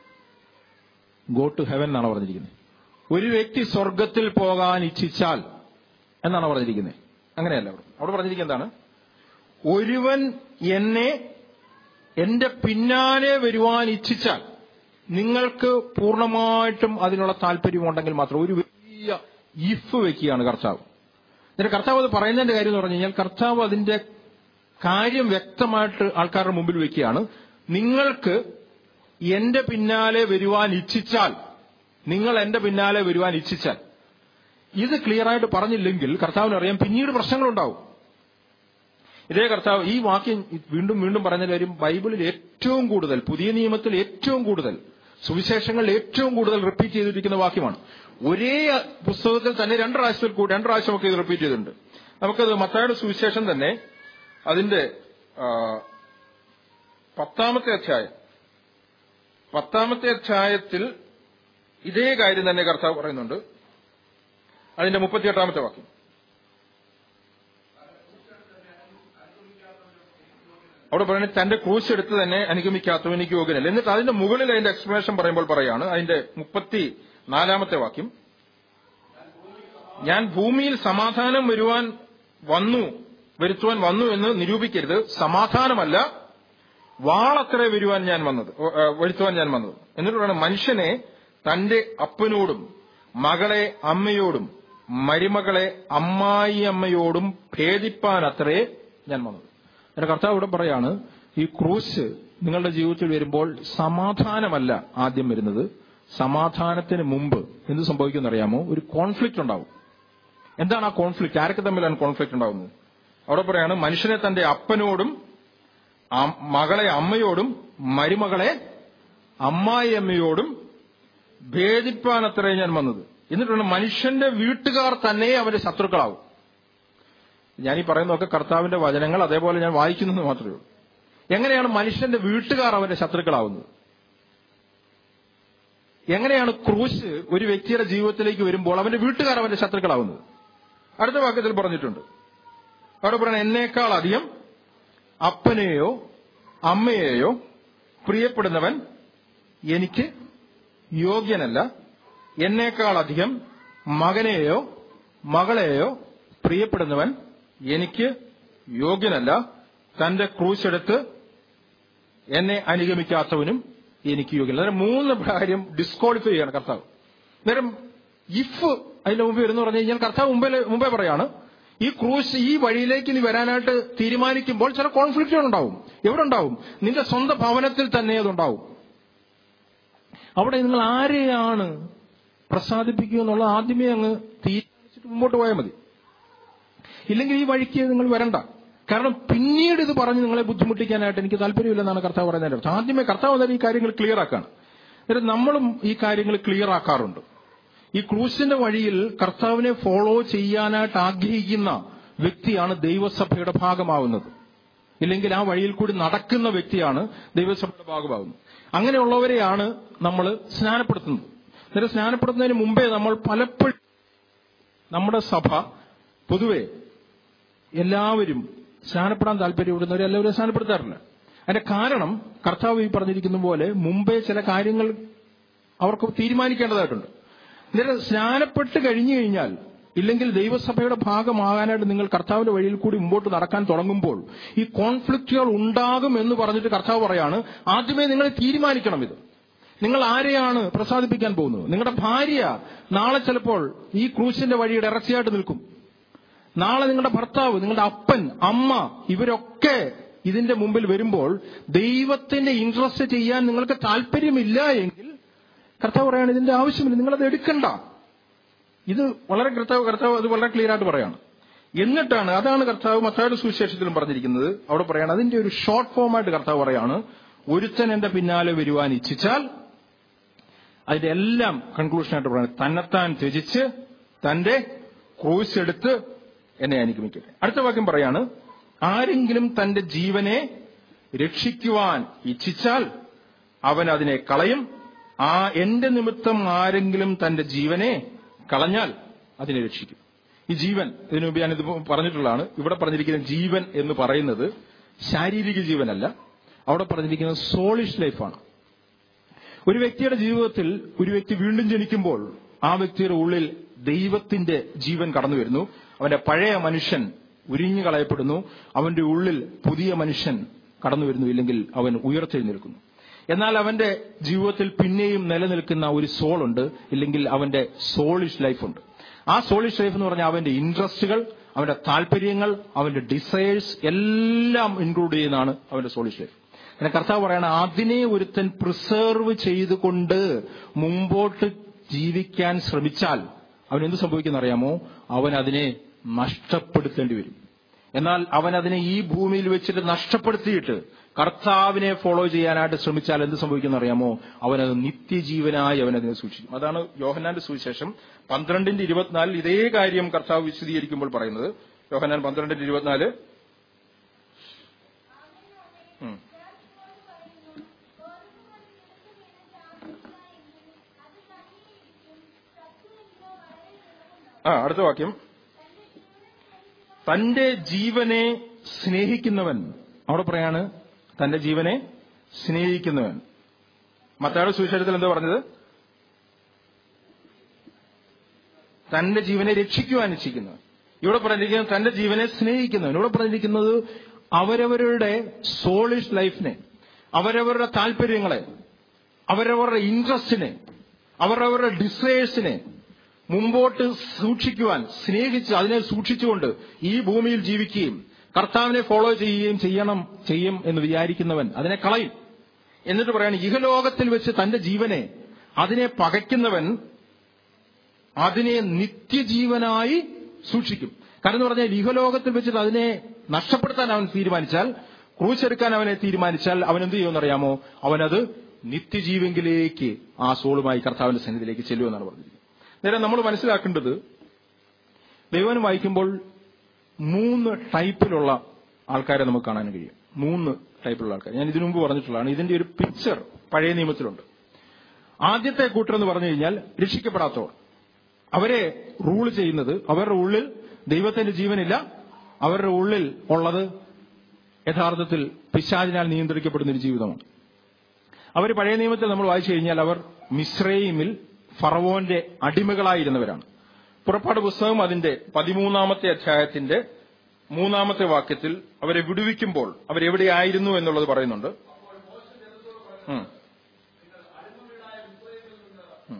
go to heaven എന്നാണ് പറഞ്ഞിരിക്കുന്നത് ഒരു വ്യക്തി സ്വർഗത്തിൽ പോകാൻ ഇച്ഛിച്ചാൽ എന്നാണ് പറഞ്ഞിരിക്കുന്നത് അങ്ങനെയല്ല അവിടെ അവിടെ പറഞ്ഞിരിക്കുന്നത് എന്താണ് ഒരുവൻ എന്നെ എന്റെ പിന്നാലെ വരുവാൻ ഇച്ഛിച്ചാൽ നിങ്ങൾക്ക് പൂർണ്ണമായിട്ടും അതിനുള്ള താല്പര്യമുണ്ടെങ്കിൽ മാത്രം ഒരു വലിയ ഇഫ് വെക്കുകയാണ് കർത്താവ് എന്നിട്ട് കർത്താവ് അത് പറയുന്നതിന്റെ കാര്യം എന്ന് പറഞ്ഞു കഴിഞ്ഞാൽ കർത്താവ് അതിന്റെ കാര്യം വ്യക്തമായിട്ട് ആൾക്കാരുടെ മുമ്പിൽ വെക്കുകയാണ് നിങ്ങൾക്ക് എന്റെ പിന്നാലെ വരുവാൻ ഇച്ഛിച്ചാൽ നിങ്ങൾ എന്റെ പിന്നാലെ വരുവാൻ ഇച്ഛിച്ചാൽ ഇത് ക്ലിയർ ആയിട്ട് പറഞ്ഞില്ലെങ്കിൽ കർത്താവിന് അറിയാം പിന്നീട് പ്രശ്നങ്ങളുണ്ടാവും ഇതേ കർത്താവ് ഈ വാക്യം വീണ്ടും വീണ്ടും പറഞ്ഞ കാര്യം ബൈബിളിൽ ഏറ്റവും കൂടുതൽ പുതിയ നിയമത്തിൽ ഏറ്റവും കൂടുതൽ സുവിശേഷങ്ങളിൽ ഏറ്റവും കൂടുതൽ റിപ്പീറ്റ് ചെയ്തിരിക്കുന്ന വാക്യമാണ് ഒരേ പുസ്തകത്തിൽ തന്നെ രണ്ട് പ്രാവശ്യത്തിൽ കൂടി രണ്ട് പ്രാവശ്യമൊക്കെ ഇത് റിപ്പീറ്റ് ചെയ്തിട്ടുണ്ട് നമുക്കത് മത്തായുടെ സുവിശേഷം തന്നെ അതിന്റെ ആ, പത്താമത്തെ അധ്യായം പത്താമത്തെ അധ്യായത്തിൽ ഇതേ കാര്യം തന്നെ കർത്താവ് പറയുന്നുണ്ട് അതിന്റെ മുപ്പത്തിയെട്ടാമത്തെ വാക്യം അവിടെ പറയുന്നത് തന്റെ ക്രൂശ് എടുത്ത് തന്നെ അനുഗമിക്കാത്തവനിക്ക് യോഗ്യനല്ല എന്നിട്ട് അതിന്റെ മുകളിൽ അതിന്റെ എക്സ്പ്ലനേഷൻ പറയുമ്പോൾ പറയാണ് അതിന്റെ മുപ്പത്തി നാലാമത്തെ വാക്യം ഞാൻ ഭൂമിയിൽ സമാധാനം വരുവാൻ വന്നു വരുത്തുവാൻ വന്നു എന്ന് നിരൂപിക്കരുത് സമാധാനമല്ല വാളത്രേ വരുവാൻ ഞാൻ വന്നത് ഓ, ഏ, വരുത്തുവാൻ ഞാൻ വന്നത് എന്നിട്ട് പറയുന്നത് മനുഷ്യനെ തന്റെ അപ്പനോടും മകളെ അമ്മയോടും മരുമകളെ അമ്മായി അമ്മയോടും ഭേദിപ്പാൻ അത്രേ ഞാൻ വന്നത് എന്റെ കർത്താവ് ഇവിടെ പറയാണ് ഈ ക്രൂശ് നിങ്ങളുടെ ജീവിതത്തിൽ വരുമ്പോൾ സമാധാനമല്ല ആദ്യം വരുന്നത് സമാധാനത്തിന് മുമ്പ് എന്ത് സംഭവിക്കുമെന്ന് അറിയാമോ ഒരു കോൺഫ്ലിക്റ്റ് ഉണ്ടാവും എന്താണ് ആ കോൺഫ്ലിക്റ്റ് ആരൊക്കെ തമ്മിലാണ് കോൺഫ്ലിക്റ്റ് ഉണ്ടാവുന്നത് അവിടെ പറയാണ് മനുഷ്യനെ തന്റെ അപ്പനോടും അം- മകളെ അമ്മയോടും മരുമകളെ അമ്മായി അമ്മയോടും ഭേദിപ്പാൻ അത്രേ ഞാൻ വന്നത് എന്നിട്ടാണ് മനുഷ്യന്റെ വീട്ടുകാർ തന്നെ അവന്റെ ശത്രുക്കളാവും ഞാൻ ഈ പറയുന്നതൊക്കെ കർത്താവിന്റെ വചനങ്ങൾ അതേപോലെ ഞാൻ വായിക്കുന്നത് മാത്രമേ ഉള്ളൂ എങ്ങനെയാണ് മനുഷ്യന്റെ വീട്ടുകാർ അവന്റെ ശത്രുക്കളാവുന്നത് എങ്ങനെയാണ് ക്രൂശ് ഒരു വ്യക്തിയുടെ ജീവിതത്തിലേക്ക് വരുമ്പോൾ അവന്റെ വീട്ടുകാർ അവന്റെ ശത്രുക്കളാവുന്നത് അടുത്ത വാക്യത്തിൽ പറഞ്ഞിട്ടുണ്ട് അവിടെ പറയണ എന്നേക്കാൾ അധികം അപ്പനെയോ അമ്മയെയോ പ്രിയപ്പെടുന്നവൻ എനിക്ക് യോഗ്യനല്ല എന്നേക്കാൾ അധികം മകനെയോ മകളെയോ പ്രിയപ്പെടുന്നവൻ എനിക്ക് യോഗ്യനല്ല തന്റെ ക്രൂശെടുത്ത് എന്നെ അനുഗമിക്കാത്തവനും എനിക്ക് യോഗ്യനല്ല അന്നേരം മൂന്ന് കാര്യം ഡിസ്ക്വാളിഫൈ ചെയ്യാണ് കർത്താവ് അന്നേരം ഇഫ് അതിന്റെ മുമ്പ് വരുന്നു പറഞ്ഞു കഴിഞ്ഞാൽ കർത്താവ് മുമ്പേ മുമ്പേ പറയാണ് ഈ ക്രൂശ് ഈ വഴിയിലേക്ക് നീ വരാനായിട്ട് തീരുമാനിക്കുമ്പോൾ ചില കോൺഫ്ലിക്റ്റുകൾ ഉണ്ടാവും എവിടെ ഉണ്ടാവും നിന്റെ സ്വന്തം ഭവനത്തിൽ തന്നെ അതുണ്ടാവും അവിടെ നിങ്ങൾ ആരെയാണ് പ്രസാദിപ്പിക്കുക എന്നുള്ളത് ആദ്യമേ അങ്ങ് തീരുമാനിച്ചിട്ട് മുമ്പോട്ട് പോയാൽ മതി ഇല്ലെങ്കിൽ ഈ വഴിക്ക് നിങ്ങൾ വരണ്ട കാരണം പിന്നീട് ഇത് പറഞ്ഞ് നിങ്ങളെ ബുദ്ധിമുട്ടിക്കാനായിട്ട് എനിക്ക് താല്പര്യമില്ലെന്നാണ് കർത്താവ് പറയുന്നതിന്റെ അർത്ഥം ആദ്യമേ കർത്താവ് തന്നെ ഈ കാര്യങ്ങൾ ക്ലിയർ ആക്കാണ് എന്നിട്ട് നമ്മളും ഈ കാര്യങ്ങൾ ക്ലിയർ ആക്കാറുണ്ട് ഈ ക്രൂശിന്റെ വഴിയിൽ കർത്താവിനെ ഫോളോ ചെയ്യാനായിട്ട് ആഗ്രഹിക്കുന്ന വ്യക്തിയാണ് ദൈവസഭയുടെ ഭാഗമാവുന്നത് ഇല്ലെങ്കിൽ ആ വഴിയിൽ കൂടി നടക്കുന്ന വ്യക്തിയാണ് ദൈവസഭയുടെ ഭാഗമാകുന്നത് അങ്ങനെയുള്ളവരെയാണ് നമ്മൾ സ്നാനപ്പെടുത്തുന്നത് എന്നിട്ട് സ്നാനപ്പെടുത്തുന്നതിന് മുമ്പേ നമ്മൾ പലപ്പോഴും നമ്മുടെ സഭ പൊതുവെ എല്ലാവരും സ്നാനപ്പെടാൻ താല്പര്യപ്പെടുന്നവരെ എല്ലാവരും സ്നാനപ്പെടുത്താറില്ല അതിന്റെ കാരണം കർത്താവ് ഈ പറഞ്ഞിരിക്കുന്ന പോലെ മുമ്പേ ചില കാര്യങ്ങൾ അവർക്ക് തീരുമാനിക്കേണ്ടതായിട്ടുണ്ട് എന്നിട്ട് സ്നാനപ്പെട്ട് കഴിഞ്ഞു കഴിഞ്ഞാൽ ഇല്ലെങ്കിൽ ദൈവസഭയുടെ ഭാഗമാകാനായിട്ട് നിങ്ങൾ കർത്താവിന്റെ വഴിയിൽ കൂടി മുമ്പോട്ട് നടക്കാൻ തുടങ്ങുമ്പോൾ ഈ കോൺഫ്ലിക്റ്റുകൾ ഉണ്ടാകും എന്ന് പറഞ്ഞിട്ട് കർത്താവ് പറയാണ് ആദ്യമേ നിങ്ങൾ തീരുമാനിക്കണം ഇത് നിങ്ങൾ ആരെയാണ് പ്രസാദിപ്പിക്കാൻ പോകുന്നത് നിങ്ങളുടെ ഭാര്യ നാളെ ചിലപ്പോൾ ഈ ക്രൂശിന്റെ വഴിയുടെ ഇറച്ചിയായിട്ട് നിൽക്കും നാളെ നിങ്ങളുടെ ഭർത്താവ് നിങ്ങളുടെ അപ്പൻ അമ്മ ഇവരൊക്കെ ഇതിന്റെ മുമ്പിൽ വരുമ്പോൾ ദൈവത്തിന്റെ ഇൻട്രസ്റ്റ് ചെയ്യാൻ നിങ്ങൾക്ക് താല്പര്യമില്ല എങ്കിൽ കർത്താവ് പറയാണ് ഇതിന്റെ ആവശ്യമില്ല നിങ്ങളത് എടുക്കണ്ട ഇത് വളരെ കർത്താവ് കർത്താവ് അത് വളരെ ക്ലിയർ ആയിട്ട് പറയാണ് എന്നിട്ടാണ് അതാണ് കർത്താവ് മത്തായുടെ സുവിശേഷത്തിലും പറഞ്ഞിരിക്കുന്നത് അവിടെ പറയാണ് അതിന്റെ ഒരു ഷോർട്ട് ഫോമായിട്ട് കർത്താവ് പറയാണ് ഒരുത്തൻ എന്റെ പിന്നാലെ വരുവാൻ ഇച്ഛിച്ചാൽ അതിന്റെ എല്ലാം കൺക്ലൂഷനായിട്ട് പറയുന്നത് തന്നെത്താൻ ത്യജിച്ച് തന്റെ ക്രൂസ് എടുത്ത് എന്നെ അനുഗമിക്കട്ടെ അടുത്ത വാക്യം പറയാണ് ആരെങ്കിലും തന്റെ ജീവനെ രക്ഷിക്കുവാൻ ഇച്ഛിച്ചാൽ അവൻ അതിനെ കളയും ആ എന്റെ നിമിത്തം ആരെങ്കിലും തന്റെ ജീവനെ കളഞ്ഞാൽ അതിനെ രക്ഷിക്കും ഈ ജീവൻ ഇതിനു മുമ്പ് ഞാനിത് പറഞ്ഞിട്ടുള്ളതാണ് ഇവിടെ പറഞ്ഞിരിക്കുന്ന ജീവൻ എന്ന് പറയുന്നത് ശാരീരിക ജീവനല്ല അവിടെ പറഞ്ഞിരിക്കുന്നത് സോളിഷ് ലൈഫാണ് ഒരു വ്യക്തിയുടെ ജീവിതത്തിൽ ഒരു വ്യക്തി വീണ്ടും ജനിക്കുമ്പോൾ ആ വ്യക്തിയുടെ ഉള്ളിൽ ദൈവത്തിന്റെ ജീവൻ കടന്നു വരുന്നു അവന്റെ പഴയ മനുഷ്യൻ ഉരിഞ്ഞു കളയപ്പെടുന്നു അവന്റെ ഉള്ളിൽ പുതിയ മനുഷ്യൻ കടന്നു വരുന്നു ഇല്ലെങ്കിൽ അവൻ ഉയർത്തെഴുന്നേൽക്കുന്നു എന്നാൽ അവന്റെ ജീവിതത്തിൽ പിന്നെയും നിലനിൽക്കുന്ന ഒരു സോളുണ്ട് ഇല്ലെങ്കിൽ അവന്റെ സോളിഷ് ലൈഫുണ്ട് ആ സോളിഷ് ലൈഫ് എന്ന് പറഞ്ഞാൽ അവന്റെ ഇൻട്രസ്റ്റുകൾ അവന്റെ താല്പര്യങ്ങൾ അവന്റെ ഡിസയേഴ്സ് എല്ലാം ഇൻക്ലൂഡ് ചെയ്യുന്നതാണ് അവന്റെ സോളിഷ് ലൈഫ് അങ്ങനെ കർത്താവ് പറയണ അതിനെ ഒരുത്തൻ പ്രിസർവ് ചെയ്തുകൊണ്ട് മുമ്പോട്ട് ജീവിക്കാൻ ശ്രമിച്ചാൽ അവൻ എന്ത് സംഭവിക്കുന്ന അറിയാമോ അവൻ അതിനെ നഷ്ടപ്പെടുത്തേണ്ടി വരും എന്നാൽ അവൻ അതിനെ ഈ ഭൂമിയിൽ വെച്ചിട്ട് നഷ്ടപ്പെടുത്തിയിട്ട് കർത്താവിനെ ഫോളോ ചെയ്യാനായിട്ട് ശ്രമിച്ചാൽ എന്ത് സംഭവിക്കുന്ന അറിയാമോ അവനത് നിത്യജീവനായി അവൻ അതിനെ സൂക്ഷിക്കും അതാണ് യോഹനാന്റെ സുവിശേഷം പന്ത്രണ്ടിന്റെ ഇരുപത്തിനാലിൽ ഇതേ കാര്യം കർത്താവ് വിശദീകരിക്കുമ്പോൾ പറയുന്നത് യോഹനാൻ പന്ത്രണ്ടിന്റെ ഇരുപത്തിനാല് ഉം. ആ അടുത്ത വാക്യം തന്റെ ജീവനെ സ്നേഹിക്കുന്നവൻ അവിടെ പറയാണ് തന്റെ ജീവനെ സ്നേഹിക്കുന്നവൻ മത്തായുടെ സുവിശേഷത്തിൽ എന്താ പറഞ്ഞത് തന്റെ ജീവനെ രക്ഷിക്കുവാൻ ഇച്ഛിക്കുന്നവൻ ഇവിടെ പറഞ്ഞിരിക്കുന്നത് തന്റെ ജീവനെ സ്നേഹിക്കുന്നവൻ ഇവിടെ പറഞ്ഞിരിക്കുന്നത് അവരവരുടെ സോളിഷ് ലൈഫിനെ അവരവരുടെ താല്പര്യങ്ങളെ അവരവരുടെ ഇൻട്രസ്റ്റിനെ അവരവരുടെ ഡിസയേഴ്സിനെ മുമ്പോട്ട് സൂക്ഷിക്കുവാൻ സ്നേഹിച്ച് അതിനെ സൂക്ഷിച്ചുകൊണ്ട് ഈ ഭൂമിയിൽ ജീവിക്കുകയും കർത്താവിനെ ഫോളോ ചെയ്യുകയും ചെയ്യണം ചെയ്യും എന്ന് വിചാരിക്കുന്നവൻ അതിനെ കളയും എന്നിട്ട് പറയാണ് ഇഹലോകത്തിൽ വെച്ച് തന്റെ ജീവനെ അതിനെ പകയ്ക്കുന്നവൻ അതിനെ നിത്യജീവനായി സൂക്ഷിക്കും കാരണം എന്ന് പറഞ്ഞാൽ ഇഹലോകത്തിൽ വെച്ചിട്ട് അതിനെ നഷ്ടപ്പെടുത്താൻ അവൻ തീരുമാനിച്ചാൽ ക്രൂശെടുക്കാൻ അവനെ തീരുമാനിച്ചാൽ അവൻ എന്ത് ചെയ്യുമെന്നറിയാമോ അവനത് നിത്യജീവെങ്കിലേക്ക് ആ സോളുമായി കർത്താവിന്റെ സന്നിധിയിലേക്ക് ചെല്ലുമെന്നാണ് പറഞ്ഞിരിക്കുന്നത് നേരെ നമ്മൾ മനസ്സിലാക്കേണ്ടത് ദൈവം വായിക്കുമ്പോൾ മൂന്ന് ടൈപ്പിലുള്ള ആൾക്കാരെ നമുക്ക് കാണാൻ കഴിയും മൂന്ന് ടൈപ്പിലുള്ള ആൾക്കാർ ഞാൻ ഇതിനു മുമ്പ് പറഞ്ഞിട്ടുള്ളതാണ് ഇതിന്റെ ഒരു പിക്ചർ പഴയ നിയമത്തിലുണ്ട് ആദ്യത്തെ കൂട്ടർ എന്ന് പറഞ്ഞു കഴിഞ്ഞാൽ രക്ഷിക്കപ്പെടാത്തവർ അവരെ റൂൾ ചെയ്യുന്നത് അവരുടെ ഉള്ളിൽ ദൈവത്തിന്റെ ജീവനില്ല അവരുടെ ഉള്ളിൽ ഉള്ളത് യഥാർത്ഥത്തിൽ പിശാചിനാൽ നിയന്ത്രിക്കപ്പെടുന്ന ഒരു ജീവിതമാണ് അവർ പഴയ നിയമത്തിൽ നമ്മൾ വായിച്ചു കഴിഞ്ഞാൽ അവർ മിശ്രൈമിൽ ഫറവോന്റെ അടിമകളായിരുന്നവരാണ് പുറപ്പാട് പുസ്തകം അതിന്റെ പതിമൂന്നാമത്തെ അധ്യായത്തിന്റെ മൂന്നാമത്തെ വാക്യത്തിൽ അവരെ വിടുവിക്കുമ്പോൾ അവരെവിടെയായിരുന്നു എന്നുള്ളത് പറയുന്നുണ്ട് ഉം. ഉം.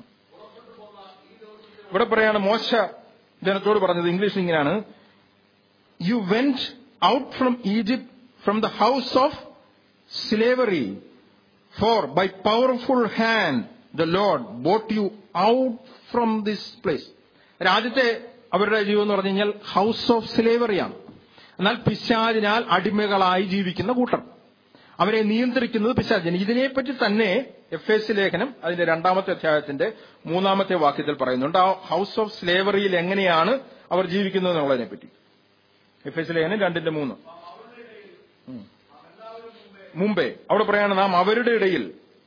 ഇവിടെ പറയാണ് മോശ ജനത്തോട് പറഞ്ഞത് ഇംഗ്ലീഷിൽ ഇങ്ങനെയാണ് you went out from Egypt from the house of slavery for by powerful hand the Lord brought you out from this place രാജ്യത്തെ അവരുടെ ജീവൻ എന്ന് പറഞ്ഞു കഴിഞ്ഞാൽ ഹൗസ് ഓഫ് സ്ലേവറിയാണ് എന്നാൽ പിശാചിനാൽ അടിമകളായി ജീവിക്കുന്ന കൂട്ടർ അവരെ നിയന്ത്രിക്കുന്നത് പിശാചിന് ഇതിനെപ്പറ്റി തന്നെ എഫ് എസ് ലേഖനം അതിന്റെ രണ്ടാമത്തെ അധ്യായത്തിന്റെ മൂന്നാമത്തെ വാക്യത്തിൽ പറയുന്നുണ്ട് ആ ഹൗസ് ഓഫ് സ്ലേവറിയിൽ എങ്ങനെയാണ് അവർ ജീവിക്കുന്നത് എന്നുള്ളതിനെ പറ്റി എഫ് എസ് ലേഖനം രണ്ടിന്റെ മൂന്ന് ഉം. മുമ്പേ അവിടെ പറയാണ് നാം അവരുടെ ഇടയിൽ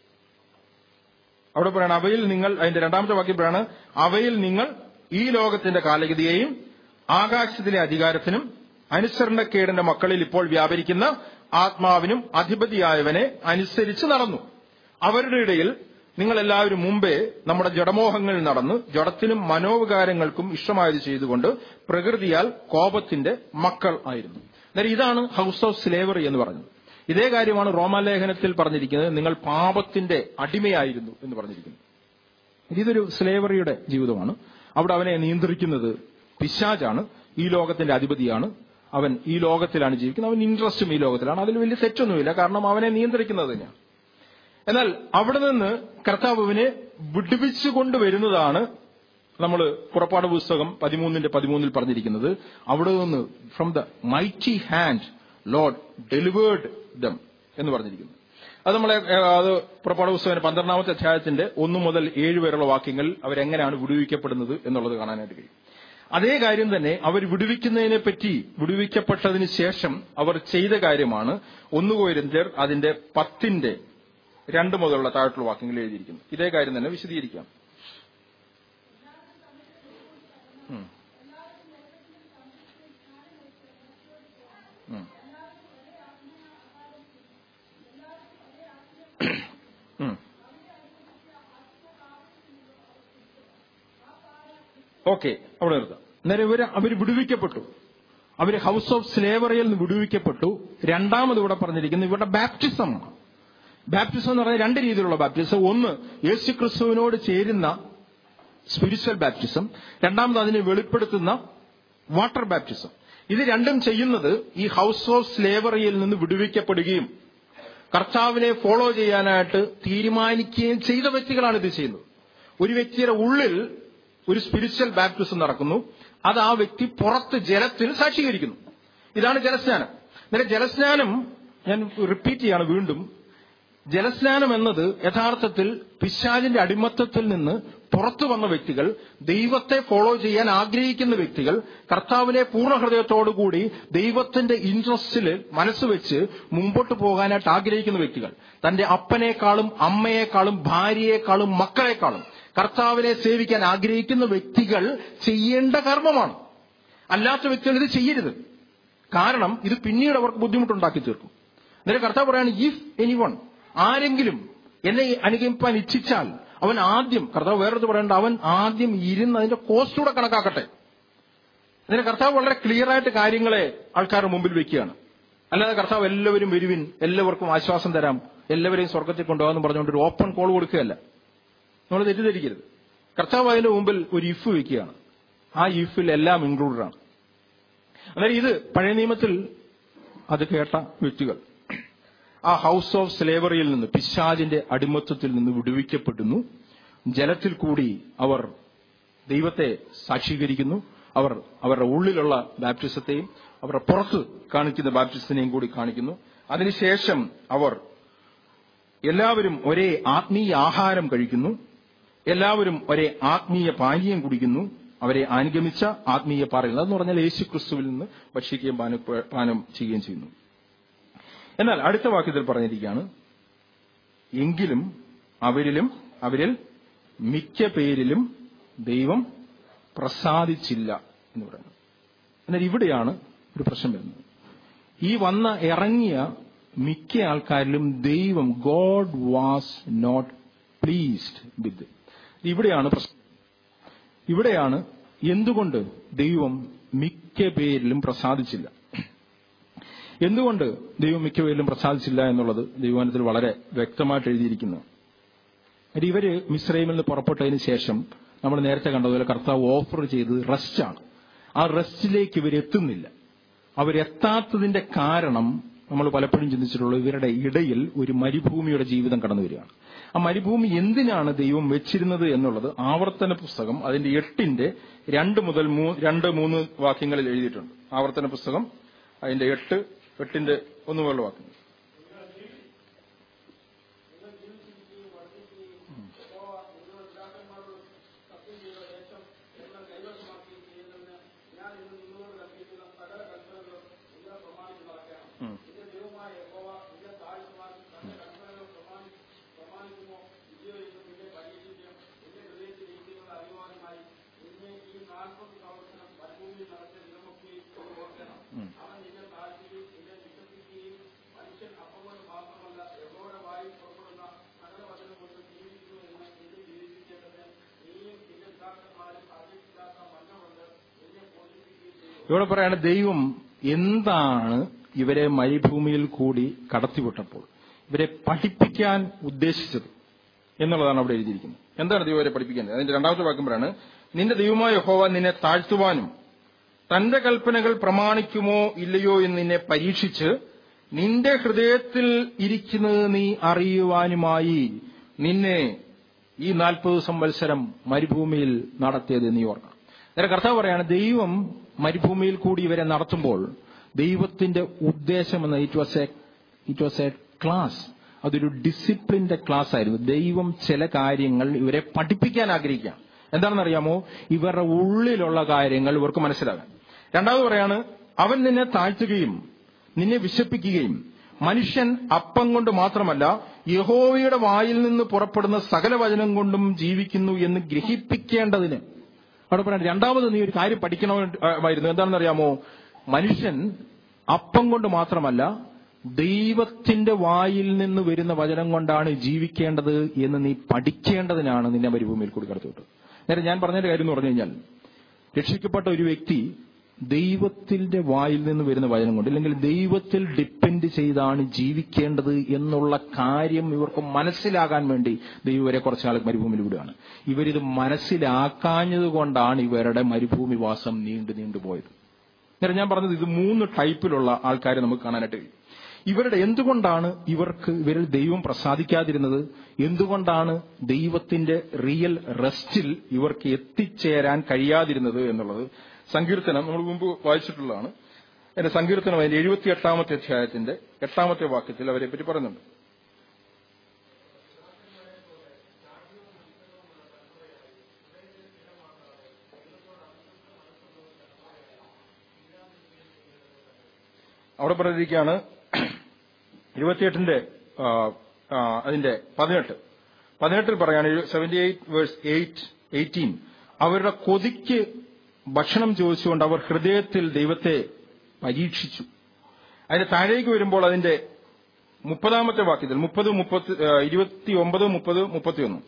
അവിടെ പറയാണ് അവയിൽ നിങ്ങൾ അതിന്റെ രണ്ടാമത്തെ വാക്യം പറയാണ് അവയിൽ നിങ്ങൾ ഈ ലോകത്തിന്റെ കാലഗതിയെയും ആകാശത്തിലെ അധികാരത്തിനും അനുസരണക്കേടിന്റെ മക്കളിൽ ഇപ്പോൾ വ്യാപരിക്കുന്ന ആത്മാവിനും അധിപതിയായവനെ അനുസരിച്ച് നടന്നു അവരുടെ ഇടയിൽ നിങ്ങൾ എല്ലാവരും മുമ്പേ നമ്മുടെ ജഡമോഹങ്ങളിൽ നടന്ന് ജഡത്തിനും മനോവികാരങ്ങൾക്കും ഇഷ്ടമായത് ചെയ്തുകൊണ്ട് പ്രകൃതിയാൽ കോപത്തിന്റെ മക്കൾ ആയിരുന്നു അന്നേരം ഇതാണ് ഹൗസ് ഓഫ് സ്ലേവറി എന്ന് പറഞ്ഞത് ഇതേ കാര്യമാണ് റോമാലേഖനത്തിൽ പറഞ്ഞിരിക്കുന്നത് നിങ്ങൾ പാപത്തിന്റെ അടിമയായിരുന്നു എന്ന് പറഞ്ഞിരിക്കുന്നു ഇതൊരു സ്ലേവറിയുടെ ജീവിതമാണ് അവിടെ അവനെ നിയന്ത്രിക്കുന്നത് പിശാജാണ് ഈ ലോകത്തിന്റെ അധിപതിയാണ് അവൻ ഈ ലോകത്തിലാണ് ജീവിക്കുന്നത് അവൻ ഇൻട്രസ്റ്റും ഈ ലോകത്തിലാണ് അതിൽ വലിയ തെറ്റൊന്നുമില്ല കാരണം അവനെ നിയന്ത്രിക്കുന്നത് തന്നെയാണ് എന്നാൽ അവിടെ നിന്ന് കർത്താവ് അവനെ വിടുവിച്ചുകൊണ്ടുവരുന്നതാണ് നമ്മൾ പുറപ്പാട് പുസ്തകം പതിമൂന്നിന്റെ പതിമൂന്നിൽ പറഞ്ഞിരിക്കുന്നത് അവിടെ നിന്ന് from the mighty hand Lord delivered them എന്ന് പറഞ്ഞിരിക്കുന്നു അത് നമ്മളെ ഏഹ്, അത് പുറപ്പാട് പുസ്തകം പന്ത്രണ്ടാമത്തെ അധ്യായത്തിന്റെ ഒന്ന് മുതൽ ഏഴ് വരെയുള്ള വാക്യങ്ങൾ അവരെങ്ങനെയാണ് വിടുവിക്കപ്പെടുന്നത് എന്നുള്ളത് കാണാനായിട്ട് കഴിയും അതേ കാര്യം തന്നെ അവർ വിടുവിക്കുന്നതിനെ പറ്റി വിടുവിക്കപ്പെട്ടതിന് ശേഷം അവർ ചെയ്ത കാര്യമാണ് ഒന്ന് കോരിന്ത്യർ അതിന്റെ പത്തിന്റെ രണ്ട് മുതലുള്ള താഴെയുള്ള വാക്യങ്ങൾ എഴുതിയിരിക്കുന്നു ഇതേ കാര്യം തന്നെ വിശദീകരിക്കാം ഉം. ഉം. ഉം. ഓക്കെ അവിടെ നിർത്താം അന്നേരം ഇവര് അവർ വിടുവിക്കപ്പെട്ടു അവര് ഹൗസ് ഓഫ് സ്ലേവറിയിൽ നിന്ന് വിടുവിക്കപ്പെട്ടു രണ്ടാമത് ഇവിടെ പറഞ്ഞിരിക്കുന്നത് ഇവരുടെ ബാപ്റ്റിസമാണ് ബാപ്റ്റിസം എന്ന് പറഞ്ഞാൽ രണ്ട് രീതിയിലുള്ള ബാപ്റ്റിസം ഒന്ന് യേശു ക്രിസ്തുവിനോട് ചേരുന്ന സ്പിരിച്വൽ ബാപ്റ്റിസം രണ്ടാമത് അതിനെ വെളിപ്പെടുത്തുന്ന വാട്ടർ ബാപ്റ്റിസം ഇത് രണ്ടും ചെയ്യുന്നത് ഈ ഹൗസ് ഓഫ് സ്ലേവറിയിൽ നിന്ന് വിടുവിക്കപ്പെടുകയും കർത്താവിനെ ഫോളോ ചെയ്യാനായിട്ട് തീരുമാനിക്കുകയും ചെയ്ത വ്യക്തികളാണ് ഇത് ചെയ്യുന്നത് ഒരു വ്യക്തിയുടെ ഉള്ളിൽ ഒരു സ്പിരിച്വൽ ബാപ്റ്റിസം നടക്കുന്നു അത് ആ വ്യക്തി പുറത്ത് ജലത്തിൽ സാക്ഷീകരിക്കുന്നു ഇതാണ് ജലസ്നാനം അന്നേരം ജലസ്നാനം ഞാൻ റിപ്പീറ്റ് ചെയ്യാണ് വീണ്ടും ജലസ്നാനം എന്നത് യഥാർത്ഥത്തിൽ പിശാചിന്റെ അടിമത്തത്തിൽ നിന്ന് പുറത്തു വന്ന വ്യക്തികൾ ദൈവത്തെ ഫോളോ ചെയ്യാൻ ആഗ്രഹിക്കുന്ന വ്യക്തികൾ കർത്താവിനെ പൂർണ്ണ ഹൃദയത്തോടുകൂടി ദൈവത്തിന്റെ ഇൻട്രസ്റ്റിൽ മനസ്സ് വെച്ച് മുമ്പോട്ട് പോകാനായിട്ട് ആഗ്രഹിക്കുന്ന വ്യക്തികൾ തന്റെ അപ്പനേക്കാളും അമ്മയെക്കാളും ഭാര്യയെക്കാളും മക്കളെക്കാളും കർത്താവിനെ സേവിക്കാൻ ആഗ്രഹിക്കുന്ന വ്യക്തികൾ ചെയ്യേണ്ട കർമ്മമാണ് അല്ലാത്ത വ്യക്തികൾ ഇത് ചെയ്യരുത് കാരണം ഇത് പിന്നീട് അവർക്ക് ബുദ്ധിമുട്ടുണ്ടാക്കി തീർക്കും അന്നേരം കർത്താവ് പറയാണ് ഇഫ് എനി വൺ ആരെങ്കിലും എന്നെ അനുഗമിപ്പാൻ ഇച്ഛിച്ചാൽ അവൻ ആദ്യം കർത്താവ് വേറൊരു പറയേണ്ട അവൻ ആദ്യം ഇരുന്ന് അതിന്റെ കോസ്റ്റ് കൂടെ കണക്കാക്കട്ടെ അതിന് കർത്താവ് വളരെ ക്ലിയർ ആയിട്ട് കാര്യങ്ങളെ ആൾക്കാരുടെ മുമ്പിൽ വെക്കുകയാണ് അല്ലാതെ കർത്താവ് എല്ലാവരും വരുവിൻ എല്ലാവർക്കും ആശ്വാസം തരാം എല്ലാവരെയും സ്വർഗത്തിൽ കൊണ്ടുപോകാമെന്ന് പറഞ്ഞുകൊണ്ട് ഒരു ഓപ്പൺ കോൾ കൊടുക്കുകയല്ല നമ്മൾ തെറ്റിദ്ധരിക്കരുത് കർത്താവ് അതിന്റെ മുമ്പിൽ ഒരു ഇഫ് വെക്കുകയാണ് ആ ഇഫിൽ എല്ലാം ഇൻക്ലൂഡഡ് ആണ് അന്നേരം ഇത് പഴയ നിയമത്തിൽ അത് കേട്ട വ്യക്തികൾ ആ ഹൗസ് ഓഫ് സ്ലേവറിയിൽ നിന്ന് പിശാജിന്റെ അടിമത്വത്തിൽ നിന്ന് വിടുവിക്കപ്പെടുന്നു ജലത്തിൽ കൂടി അവർ ദൈവത്തെ സാക്ഷീകരിക്കുന്നു അവർ അവരുടെ ഉള്ളിലുള്ള ബാപ്റ്റിസത്തെയും അവരുടെ പുറത്ത് കാണിക്കുന്ന ബാപ്റ്റിസത്തിനെയും കൂടി കാണിക്കുന്നു അതിനുശേഷം അവർ എല്ലാവരും ഒരേ ആത്മീയ ആഹാരം കഴിക്കുന്നു എല്ലാവരും ഒരേ ആത്മീയ പാനീയം കുടിക്കുന്നു അവരെ അനുഗമിച്ച ആത്മീയ പാറകൾ അതെന്ന് പറഞ്ഞാൽ യേശു ക്രിസ്തുവിൽ നിന്ന് ഭക്ഷിക്കുകയും പാനം പാനം ചെയ്യുകയും ചെയ്യുന്നു എന്നാൽ അടുത്ത വാക്യത്തിൽ പറഞ്ഞിരിക്കുകയാണ് എങ്കിലും അവരിലും അവരിൽ മിക്ക പേരിലും ദൈവം പ്രസാദിച്ചില്ല എന്ന് പറയുന്നു എന്നാൽ ഇവിടെയാണ് ഒരു പ്രശ്നം വരുന്നത് ഈ വന്ന ഇറങ്ങിയ മിക്ക ആൾക്കാരിലും ദൈവം God was not pleased with ഇവിടെയാണ് പ്രശ്നം ഇവിടെയാണ് എന്തുകൊണ്ട് ദൈവം മിക്ക പേരിലും പ്രസാദിച്ചില്ല എന്തുകൊണ്ട് ദൈവം മിക്ക പേരിലും പ്രസാദിച്ചില്ല എന്നുള്ളത് ദൈവവനത്തിൽ വളരെ വ്യക്തമായിട്ട് എഴുതിയിരിക്കുന്നു അത് ഇവര് മിശ്രൈമിൽ നിന്ന് പുറപ്പെട്ടതിന് ശേഷം നമ്മൾ നേരത്തെ കണ്ടതുപോലെ കർത്താവ് ഓഫർ ചെയ്തത് റെസ്റ്റാണ് ആ റെസ്റ്റിലേക്ക് ഇവരെത്തുന്നില്ല അവരെത്താത്തതിന്റെ കാരണം നമ്മൾ പലപ്പോഴും ചിന്തിച്ചിട്ടുള്ളത് ഇവരുടെ ഇടയിൽ ഒരു മരുഭൂമിയുടെ ജീവിതം കടന്നു വരികയാണ് ആ മരുഭൂമി എന്തിനാണ് ദൈവം വെച്ചിരുന്നത് എന്നുള്ളത് ആവർത്തന പുസ്തകം അതിന്റെ എട്ടിന്റെ രണ്ട് മുതൽ മൂ- രണ്ട് മൂന്ന് വാക്യങ്ങളിൽ എഴുതിയിട്ടുണ്ട് ആവർത്തന പുസ്തകം അതിന്റെ എട്ട് എട്ടിന്റെ ഒന്ന് മുതലുള്ള വാക്യങ്ങൾ ഇവിടെ പറയാണ് ദൈവം എന്താണ് ഇവരെ മരുഭൂമിയിൽ കൂടി കടത്തിവിട്ടപ്പോൾ ഇവരെ പഠിപ്പിക്കാൻ ഉദ്ദേശിച്ചത് എന്നുള്ളതാണ് അവിടെ എഴുതിയിരിക്കുന്നത് എന്താണ് ദൈവം ഇവരെ പഠിപ്പിക്കേണ്ടത് അതിന്റെ രണ്ടാമത്തെ വാക്യം പറയാണ് നിന്റെ ദൈവമായ യഹോവ നിന്നെ താഴ്ത്തുവാനും തന്റെ കൽപ്പനകൾ പ്രമാണിക്കുമോ ഇല്ലയോ എന്ന് നിന്നെ പരീക്ഷിച്ച് നിന്റെ ഹൃദയത്തിൽ ഇരിക്കുന്നത് നീ അറിയുവാനുമായി നിന്നെ ഈ നാൽപ്പത് സംവത്സരം മരുഭൂമിയിൽ നടത്തിയത് നീ ഓർക്കണം നേരെ കർത്താവ് പറയാണ് ദൈവം മരുഭൂമിയിൽ കൂടി ഇവരെ നടത്തുമ്പോൾ ദൈവത്തിന്റെ ഉദ്ദേശം എന്ന it was a it was a class അതൊരു ഡിസിപ്ലിന്റെ ക്ലാസ് ആയിരുന്നു ദൈവം ചില കാര്യങ്ങൾ ഇവരെ പഠിപ്പിക്കാൻ ആഗ്രഹിക്കാം എന്താണെന്നറിയാമോ ഇവരുടെ ഉള്ളിലുള്ള കാര്യങ്ങൾ ഇവർക്ക് മനസ്സിലാകാൻ രണ്ടാമത് പറയാണ് അവൻ നിന്നെ താഴ്ത്തുകയും നിന്നെ വിശപ്പിക്കുകയും മനുഷ്യൻ അപ്പം കൊണ്ട് മാത്രമല്ല യഹോവയുടെ വായിൽ നിന്ന് പുറപ്പെടുന്ന സകല വചനം കൊണ്ടും ജീവിക്കുന്നു എന്ന് ഗ്രഹിപ്പിക്കേണ്ടതിന് അവിടെ പറയാം രണ്ടാമത് നീ ഒരു കാര്യം പഠിക്കണമായിരുന്നു എന്താണെന്ന് അറിയാമോ മനുഷ്യൻ അപ്പം കൊണ്ട് മാത്രമല്ല ദൈവത്തിന്റെ വായിൽ നിന്ന് വരുന്ന വചനം കൊണ്ടാണ് ജീവിക്കേണ്ടത് എന്ന് നീ പഠിക്കേണ്ടതിനാണ് നിന്നെ മരുഭൂമിയിൽ കൂടി കടത്തിവിട്ടത് നേരെ ഞാൻ പറഞ്ഞതിന്റെ കാര്യം എന്ന് പറഞ്ഞു കഴിഞ്ഞാൽ രക്ഷിക്കപ്പെട്ട ഒരു വ്യക്തി ദൈവത്തിന്റെ വായിൽ നിന്ന് വരുന്ന വചനം കൊണ്ട് അല്ലെങ്കിൽ ദൈവത്തിൽ ഡിപ്പെൻഡ് ചെയ്താണ് ജീവിക്കേണ്ടത് എന്നുള്ള കാര്യം ഇവർക്ക് മനസ്സിലാകാൻ വേണ്ടി ദൈവം ഇവരെ കുറച്ചാൾ മരുഭൂമിയിൽ വിടുകയാണ് ഇവരിത് മനസ്സിലാക്കാഞ്ഞത് കൊണ്ടാണ് ഇവരുടെ മരുഭൂമിവാസം നീണ്ടു നീണ്ടുപോയത് നേരെ ഞാൻ പറഞ്ഞത് ഇത് മൂന്ന് ടൈപ്പിലുള്ള ആൾക്കാരെ നമുക്ക് കാണാനായിട്ട് കഴിയും ഇവരുടെ എന്തുകൊണ്ടാണ് ഇവർക്ക് ഇവരിൽ ദൈവം പ്രസാദിക്കാതിരുന്നത് എന്തുകൊണ്ടാണ് ദൈവത്തിന്റെ റിയൽ റെസ്റ്റിൽ ഇവർക്ക് എത്തിച്ചേരാൻ കഴിയാതിരുന്നത് എന്നുള്ളത് സങ്കീർത്തനം നമ്മൾ മുമ്പ് വായിച്ചിട്ടുള്ളതാണ് എന്റെ സങ്കീർത്തനം അതിന്റെ എഴുപത്തി എട്ടാമത്തെ അധ്യായത്തിന്റെ എട്ടാമത്തെ വാക്യത്തിൽ അവരെ പറ്റി പറയുന്നുണ്ട് അവിടെ പറഞ്ഞിരിക്കുകയാണ് ഇരുപത്തിയെട്ടിന്റെ ആ, ആ, അതിന്റെ പതിനെട്ട് പതിനെട്ടിൽ പറയാണ് seventy eight verse eight eighteen അവരുടെ കൊതിക്ക് ഭക്ഷണം ചോദിച്ചുകൊണ്ട് അവർ ഹൃദയത്തിൽ ദൈവത്തെ പരീക്ഷിച്ചു അതിന്റെ താഴേക്ക് വരുമ്പോൾ അതിന്റെ മുപ്പതാമത്തെ വാക്യത്തിൽ മുപ്പത് മുപ്പത്തി ഇരുപത്തി ഒമ്പത് മുപ്പത് മുപ്പത്തിയൊന്ന്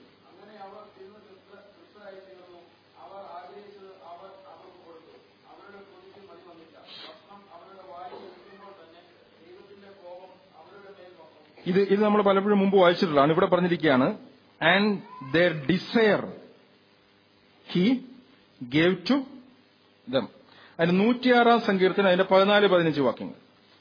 ഇത് ഇത് നമ്മൾ പലപ്പോഴും മുമ്പ് വായിച്ചിട്ടുള്ളതാണ് ഇവിടെ പറഞ്ഞിരിക്കുകയാണ് and their desire he gave to them അതിന് നൂറ്റിയാറാം സങ്കീർത്തനം അതിന്റെ പതിനാല് പതിനഞ്ച് വാക്യങ്ങൾ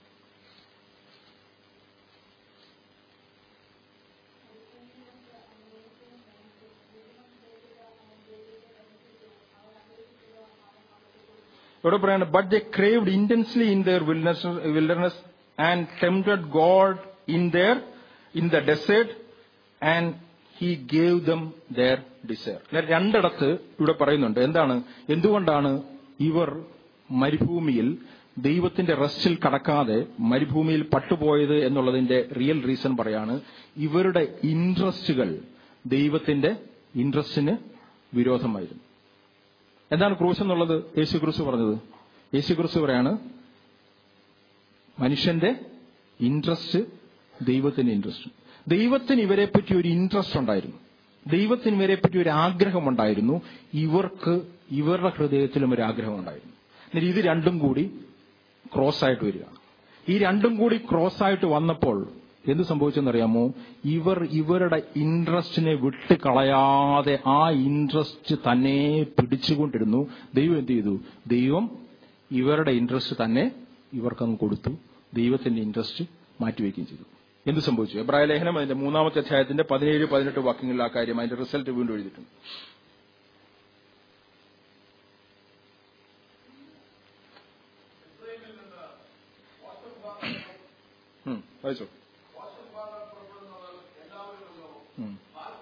ഇവിടെ പറയാണ് but the craved intensely in their wilderness and tempted God in their in the desert and he gave them their desire രണ്ടിടത്ത് ഇവിടെ പറയുന്നുണ്ട് എന്താണ് എന്തുകൊണ്ടാണ് ഇവർ മരുഭൂമിയിൽ ദൈവത്തിന്റെ റെസ്റ്റിൽ കടക്കാതെ മരുഭൂമിയിൽ പട്ടുപോയത് എന്നുള്ളതിന്റെ റിയൽ റീസൺ പറയാണ് ഇവരുടെ ഇൻട്രസ്റ്റുകൾ ദൈവത്തിന്റെ ഇൻട്രസ്റ്റിന് വിരോധമായിരുന്നു എന്താണ് ക്രൂസ് എന്നുള്ളത് യേശു ക്രൂസ് പറഞ്ഞത് യേശു ക്രൂസ് പറയാണ് മനുഷ്യന്റെ ഇൻട്രസ്റ്റ് ദൈവത്തിന്റെ ഇൻട്രസ്റ്റ് ദൈവത്തിന് ഇവരെ പറ്റി ഒരു ഇൻട്രസ്റ്റ് ഉണ്ടായിരുന്നു ദൈവത്തിന് ഇവരെ പറ്റി ഒരു ആഗ്രഹം ഉണ്ടായിരുന്നു ഇവർക്ക് ഇവരുടെ ഹൃദയത്തിലും ഒരു ആഗ്രഹം ഉണ്ടായിരുന്നു എന്നിട്ട് ഇത് രണ്ടും കൂടി ക്രോസ് ആയിട്ട് വരികയാണ് ഈ രണ്ടും കൂടി ക്രോസ് ആയിട്ട് വന്നപ്പോൾ എന്ത് സംഭവിച്ചെന്നറിയാമോ ഇവർ ഇവരുടെ ഇൻട്രസ്റ്റിനെ വിട്ട് കളയാതെ ആ ഇൻട്രസ്റ്റ് തന്നെ പിടിച്ചുകൊണ്ടിരുന്നു ദൈവം എന്ത് ചെയ്തു ദൈവം ഇവരുടെ ഇൻട്രസ്റ്റ് തന്നെ ഇവർക്കങ്ങ് കൊടുത്തു ദൈവത്തിന്റെ ഇൻട്രസ്റ്റ് മാറ്റിവെക്കുകയും ചെയ്തു എന്ത് സംഭവിച്ചു എബ്രായ ലേഖനം അതിന്റെ മൂന്നാമത്തെ അധ്യായത്തിന്റെ പതിനേഴ് പതിനെട്ട് വാക്യങ്ങളിൽ ആ കാര്യം അതിന്റെ റിസൾട്ട് വീണ്ടും എഴുതിയിട്ടുണ്ട് ഉം, വായിച്ചോ ഉം.